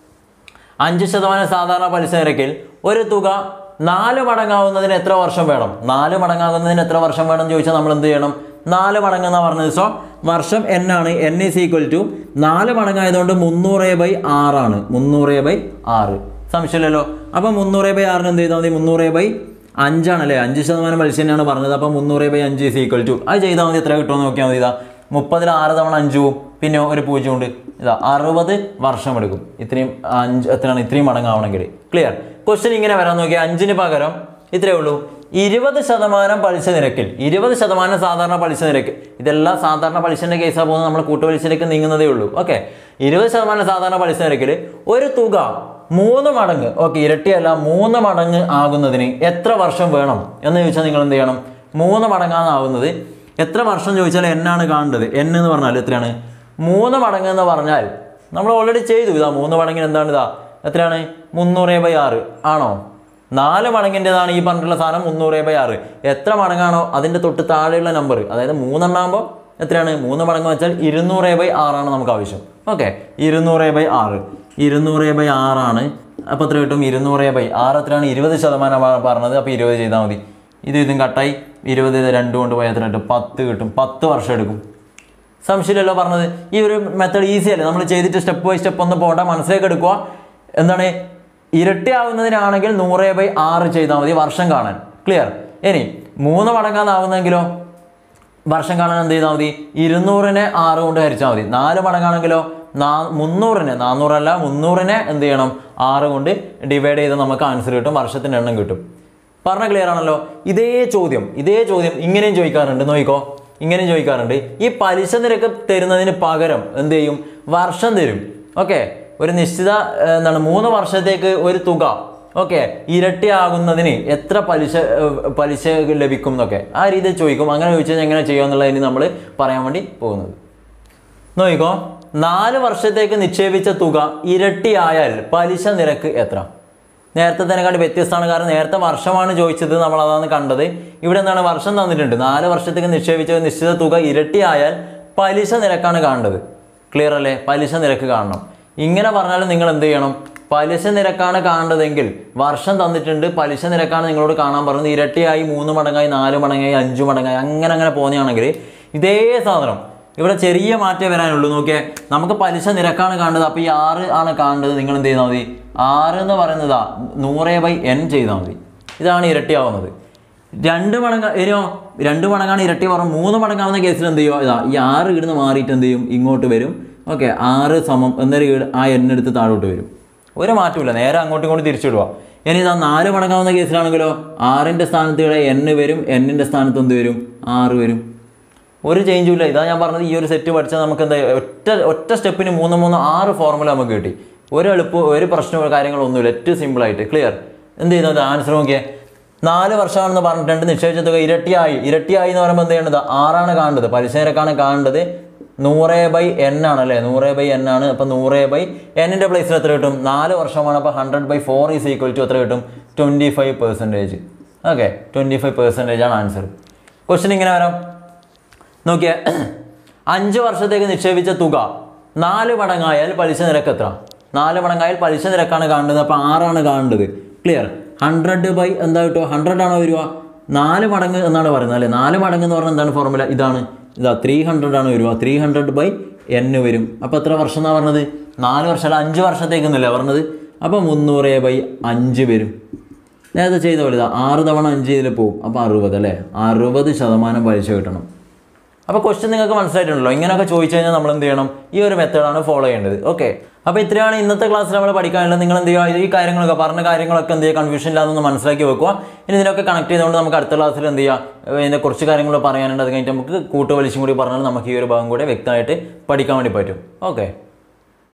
അഞ്ച് ശതമാനം സാധാരണ പലിശ നിരക്കിൽ ഒരു തുക നാല് മടങ്ങാവുന്നതിന് എത്ര വർഷം വേണം നാല് മടങ്ങാകുന്നതിന് എത്ര വർഷം വേണം എന്ന് ചോദിച്ചാൽ നമ്മൾ എന്ത് ചെയ്യണം നാല് മടങ്ങ് എന്നാണ് പറഞ്ഞത് സോ വർഷം എൻ ആണ് എൻ ഈസ് ഈക്വൽ ടു നാല് മടങ്ങായതുകൊണ്ട് മുന്നൂറ് ബൈ ആറാണ് മുന്നൂറ് ബൈ ആറ് സംശയമില്ലല്ലോ അപ്പം മുന്നൂറ് ബൈ ആറിന് എന്ത് ചെയ്താൽ മതി മുന്നൂറ് ബൈ അഞ്ചാണല്ലേ അഞ്ച് ശതമാനം പലിശ തന്നെയാണ് പറഞ്ഞത് അപ്പം മുന്നൂറ് ബൈ അഞ്ച് ഈസ് ഈക്വൽ ടു അത് ചെയ്താൽ മതി എത്ര കിട്ടുമെന്ന് നോക്കിയാൽ മതി ഇതാ മുപ്പതിൽ ആറ് തവണ അഞ്ച് പോവും പിന്നെ ഒരു പൂജ്യം ഉണ്ട് ഇതാ അറുപത് വർഷം എടുക്കും ഇത്രയും അഞ്ച് എത്രയാണ് ഇത്രയും മടങ്ങാവണമെങ്കിൽ ക്ലിയർ ക്വസ്റ്റ്യൻ ഇങ്ങനെ വരാൻ നോക്കിയാൽ അഞ്ചിന് പകരം ഇത്രയേ ഉള്ളൂ ഇരുപത് ശതമാനം പലിശ നിരക്കിൽ ഇരുപത് ശതമാനം സാധാരണ പലിശ നിരക്ക് ഇതെല്ലാം സാധാരണ പലിശന്റെ കേസാണ് പോകുന്നത് നമ്മൾ കൂട്ടുപലിശയിലേക്ക് നീങ്ങുന്നതേ ഉള്ളൂ ഓക്കെ ഇരുപത് ശതമാനം സാധാരണ പലിശ നിരക്കിൽ ഒരു തുക മൂന്ന് മടങ്ങ് ഓക്കെ ഇരട്ടിയല്ല മൂന്ന് മടങ്ങ് ആകുന്നതിന് എത്ര വർഷം വേണം എന്ന് ചോദിച്ചാൽ നിങ്ങൾ എന്ത് ചെയ്യണം മൂന്ന് മടങ്ങാന്നാവുന്നത് എത്ര വർഷം ചോദിച്ചാൽ എന്നാണ് കാണേണ്ടത് എൻ എന്ന് പറഞ്ഞാൽ എത്രയാണ് മൂന്ന് മടങ്ങ് എന്ന് പറഞ്ഞാൽ നമ്മൾ ഓൾറെഡി ചെയ്തു ഇതാ മൂന്ന് മടങ്ങിന് എന്താണ് ഇതാ എത്രയാണ് മുന്നൂറ് ബൈ ആറ് ആണോ നാല് മടങ്ങിൻ്റെതാണ് ഈ പറഞ്ഞിട്ടുള്ള സാധനം മുന്നൂറ് ബൈ ആറ് എത്ര മടങ്ങാണോ അതിൻ്റെ തൊട്ട് താഴെയുള്ള നമ്പർ അതായത് മൂന്നെണ്ണാകുമ്പോൾ എത്രയാണ് മൂന്ന് മടങ്ങ് വെച്ചാൽ ഇരുന്നൂറ് ബൈ ആറാണ് നമുക്ക് ആവശ്യം ഓക്കെ ഇരുന്നൂറ് ബൈ ആറ് ഇരുന്നൂറ് ബൈ ആറാണ് അപ്പോൾ എത്ര കിട്ടും ഇരുന്നൂറ് ബൈ ആറ് എത്രയാണ് ഇരുപത് ശതമാനമാണ് പറഞ്ഞത് അപ്പോൾ ഇരുപത് ചെയ്താൽ മതി ഇത് ഇതും കട്ടായി ഇരുപത് ഇത് രണ്ട് കൊണ്ട് പോയാൽ എത്ര കിട്ടും പത്ത് കിട്ടും പത്ത് വർഷം എടുക്കും സംശയമില്ലല്ലോ പറഞ്ഞത് ഈ ഒരു മെത്തേഡ് ഈസി അല്ലേ നമ്മൾ ചെയ്തിട്ട് സ്റ്റെപ്പ് ബൈ സ്റ്റെപ്പ് ഒന്ന് പോകണ്ട മനസ്സിലേക്ക് എടുക്കുക എന്താണ് ഇരട്ടിയാവുന്നതിനാണെങ്കിൽ നൂറ് ബൈ ആറ് ചെയ്താൽ മതി വർഷം കാണാൻ ക്ലിയർ ഇനി മൂന്ന് മടങ്ങാന്നാവുന്നെങ്കിലോ വർഷം കാണാൻ എന്ത് ചെയ്താൽ മതി ഇരുന്നൂറിനെ ആറ് കൊണ്ട് ഹരിച്ചാൽ മതി നാല് മടങ്ങാണെങ്കിലോ നാ മുന്നൂറിന് നാനൂറല്ല മുന്നൂറിനെ എന്ത് ചെയ്യണം ആറ് കൊണ്ട് ഡിവൈഡ് ചെയ്ത് നമുക്ക് ആൻസർ കിട്ടും വർഷത്തിൻ്റെ എണ്ണം കിട്ടും പറഞ്ഞ ക്ലിയർ ആണല്ലോ ഇതേ ചോദ്യം ഇതേ ചോദ്യം ഇങ്ങനെയും ചോദിക്കാറുണ്ട് നോക്കിക്കോ ഇങ്ങനെയും ചോദിക്കാറുണ്ട് ഈ പലിശ നിരക്ക് തരുന്നതിന് പകരം എന്ത് ചെയ്യും വർഷം തരും ഓക്കെ ഒരു നിശ്ചിത ഏർ, എന്താണ് മൂന്ന് വർഷത്തേക്ക് ഒരു തുക ഓക്കെ ഇരട്ടിയാകുന്നതിന് എത്ര പലിശ ഏർ, പലിശ ലഭിക്കും എന്നൊക്കെ ആ രീതിയിൽ ചോദിക്കും അങ്ങനെ ചോദിച്ചാൽ എങ്ങനെ ചെയ്യുമെന്നുള്ളതിന് നമ്മൾ പറയാൻ വേണ്ടി പോകുന്നത് നോക്കിക്കോ നാല് വർഷത്തേക്ക് നിക്ഷേപിച്ച തുക ഇരട്ടിയായാൽ പലിശ നിരക്ക് എത്ര നേരത്തെ തന്നെ വ്യത്യസ്തമാണ് കാരണം നേരത്തെ വർഷമാണ് ചോദിച്ചത് നമ്മൾ അതാണ് കണ്ടത് ഇവിടെ എന്താണ് വർഷം തന്നിട്ടുണ്ട് നാല് വർഷത്തേക്ക് നിക്ഷേപിച്ച ഒരു നിശ്ചിത തുക ഇരട്ടിയായാൽ പലിശ നിരക്കാണ് കാണേണ്ടത് ക്ലിയർ അല്ലേ പലിശ നിരക്ക് കാണണം ഇങ്ങനെ പറഞ്ഞാൽ നിങ്ങൾ എന്ത് ചെയ്യണം പലിശ നിരക്കാണ് കാണേണ്ടതെങ്കിൽ വർഷം തന്നിട്ടുണ്ട് പലിശ നിരക്കാണ് നിങ്ങളോട് കാണാൻ പറയുന്നത് ഇരട്ടിയായി മൂന്ന് മടങ്ങായി നാല് മടങ്ങായി അഞ്ചു മടങ്ങായി അങ്ങനെ അങ്ങനെ പോകുന്നതാണെങ്കിൽ ഇതേ സാധനം ഇവിടെ ചെറിയ മാറ്റേ വരാനുള്ളൂ നോക്കിയേ നമുക്ക് പലിശ നിരക്കാണ് കാണുന്നത് അപ്പോൾ ഈ ആറ് ആണ് കാണുന്നത് നിങ്ങൾ എന്ത് ചെയ്താൽ മതി ആറ് എന്ന് പറയുന്നതാ നൂറ് ബൈ എൻ ചെയ്താൽ മതി ഇതാണ് ഇരട്ടിയാവുന്നത് രണ്ട് മടങ്ങ് ഇനിയോ രണ്ട് മടങ്ങാണ് ഇരട്ടി പറഞ്ഞ മൂന്ന് മടങ്ങാവുന്ന കേസിൽ എന്ത് ചെയ്യുമോ ഇതാ ഈ ആറ് ഇടുന്ന് മാറിയിട്ട് എന്ത് ചെയ്യും ഇങ്ങോട്ട് വരും ഓക്കെ ആറ് സമം എന്നൊരു ഈട് ആ എണ്ണെടുത്ത് താഴോട്ട് വരും ഒരു മാറ്റമില്ല നേരെ അങ്ങോട്ടും ഇങ്ങോട്ടും തിരിച്ചിടുക ഇനി ഇതാ നാല് മടങ്ങാവുന്ന കേസിലാണെങ്കിലോ ആറിൻ്റെ സ്ഥാനത്ത് ഇവിടെ എൻ വരും എന്നിൻ്റെ സ്ഥാനത്ത് എന്ത് വരും ആറ് വരും ഒരു ചേഞ്ചും ഇല്ല ഇതാ ഞാൻ പറഞ്ഞത് ഈ ഒരു സെറ്റ് പഠിച്ചാൽ നമുക്ക് എന്താ ഒറ്റ ഒറ്റ സ്റ്റെപ്പിന് മൂന്ന് മൂന്ന് ആറ് ഫോർമുല നമുക്ക് കിട്ടി ഒരു എളുപ്പം ഒരു പ്രശ്നമോ കാര്യങ്ങളൊന്നുമില്ല ഏറ്റവും സിമ്പിളായിട്ട് ക്ലിയർ എന്ത് ചെയ്യുന്നത് ആൻസർ നോക്കിയേ നാല് വർഷമാണെന്ന് പറഞ്ഞിട്ടുണ്ട് നിക്ഷേപിച്ച തുക ഇരട്ടിയായി ഇരട്ടിയായി എന്ന് പറയുമ്പോൾ എന്ത് ചെയ്യേണ്ടത് ആറാണ് കാണേണ്ടത് പലിശ നിരക്കാണ് കാണേണ്ടത് നൂറ് ബൈ എൻ ആണ് അല്ലേ നൂറ് ബൈ എൻ ആണ് അപ്പം നൂറ് ബൈ എന്നിൻ്റെ പ്ലേസിൽ എത്ര കിട്ടും നാല് വർഷമാണ് അപ്പോൾ hundred by four is equal to എത്ര കിട്ടും twenty five percentage okay twenty five percentage ആണ് ആൻസർ ക്വസ്റ്റ്യൻ ഇങ്ങനെ വരാം നോക്കിയേ അഞ്ച് വർഷത്തേക്ക് നിക്ഷേപിച്ച തുക നാല് മടങ്ങായാൽ പലിശ നിരക്ക് എത്ര നാല് മടങ്ങായാൽ പലിശ നിരക്കാണ് കാണേണ്ടത് അപ്പോൾ ആറാണ് കാണേണ്ടത് ക്ലിയർ ഹൺഡ്രഡ് ബൈ എന്താ കിട്ടുക ഹൺഡ്രഡ് ആണോ വരിക നാല് മടങ്ങ് എന്നാണ് പറയുന്നത് അല്ലേ നാല് മടങ്ങ് എന്ന് പറഞ്ഞാൽ എന്താണ് ഫോർമുല ഇതാണ് ഇതാ ത്രീ ഹൺഡ്രഡ് ആണ് വരിക ത്രീ ഹൺഡ്രഡ് ബൈ എൻ വരും അപ്പോൾ എത്ര വർഷം എന്നാണ് പറഞ്ഞത് നാല് വർഷം അല്ല അഞ്ച് വർഷത്തേക്കെന്നല്ലേ പറഞ്ഞത് അപ്പോൾ മുന്നൂറ് ബൈ അഞ്ച് വരും നേരത്തെ ചെയ്ത പോലെ ഇതാ ആറ് തവണ അഞ്ച് ഇതിൽ പോകും അപ്പോൾ അറുപത് അല്ലേ അറുപത് ശതമാനം പലിശ കിട്ടണം അപ്പോൾ ക്വസ്റ്റ്യൻ നിങ്ങൾക്ക് മനസ്സിലായിട്ടുണ്ടല്ലോ ഇങ്ങനെയൊക്കെ ചോദിച്ചു കഴിഞ്ഞാൽ നമ്മൾ എന്ത് ചെയ്യണം ഈ ഒരു മെത്തേഡാണ് ഫോളോ ചെയ്യേണ്ടത് ഓക്കെ അപ്പോൾ ഇത്രയാണ് ഇന്നത്തെ ക്ലാസ്സിൽ നമ്മൾ പഠിക്കാനുള്ളത് നിങ്ങൾ എന്ത് ചെയ്യുക ഈ കാര്യങ്ങളൊക്കെ പറഞ്ഞ കാര്യങ്ങളൊക്കെ എന്ത് ചെയ്യുക കൺഫ്യൂഷൻ ഇല്ലാതൊന്ന് മനസ്സിലാക്കി വെക്കുക ഇനി ഇതിനൊക്കെ കണക്ട് ചെയ്തുകൊണ്ട് നമുക്ക് അടുത്ത ക്ലാസ്സിൽ എന്ത് ചെയ്യുക ഇതിൻ്റെ കുറച്ച് കാര്യങ്ങൾ പറയാനുണ്ട് അത് കഴിഞ്ഞിട്ട് നമുക്ക് കൂട്ടുപലിശയും കൂടി പറഞ്ഞാൽ നമുക്ക് ഈ ഒരു ഭാഗം കൂടെ വ്യക്തമായിട്ട് പഠിക്കാൻ വേണ്ടി പറ്റും ഓക്കെ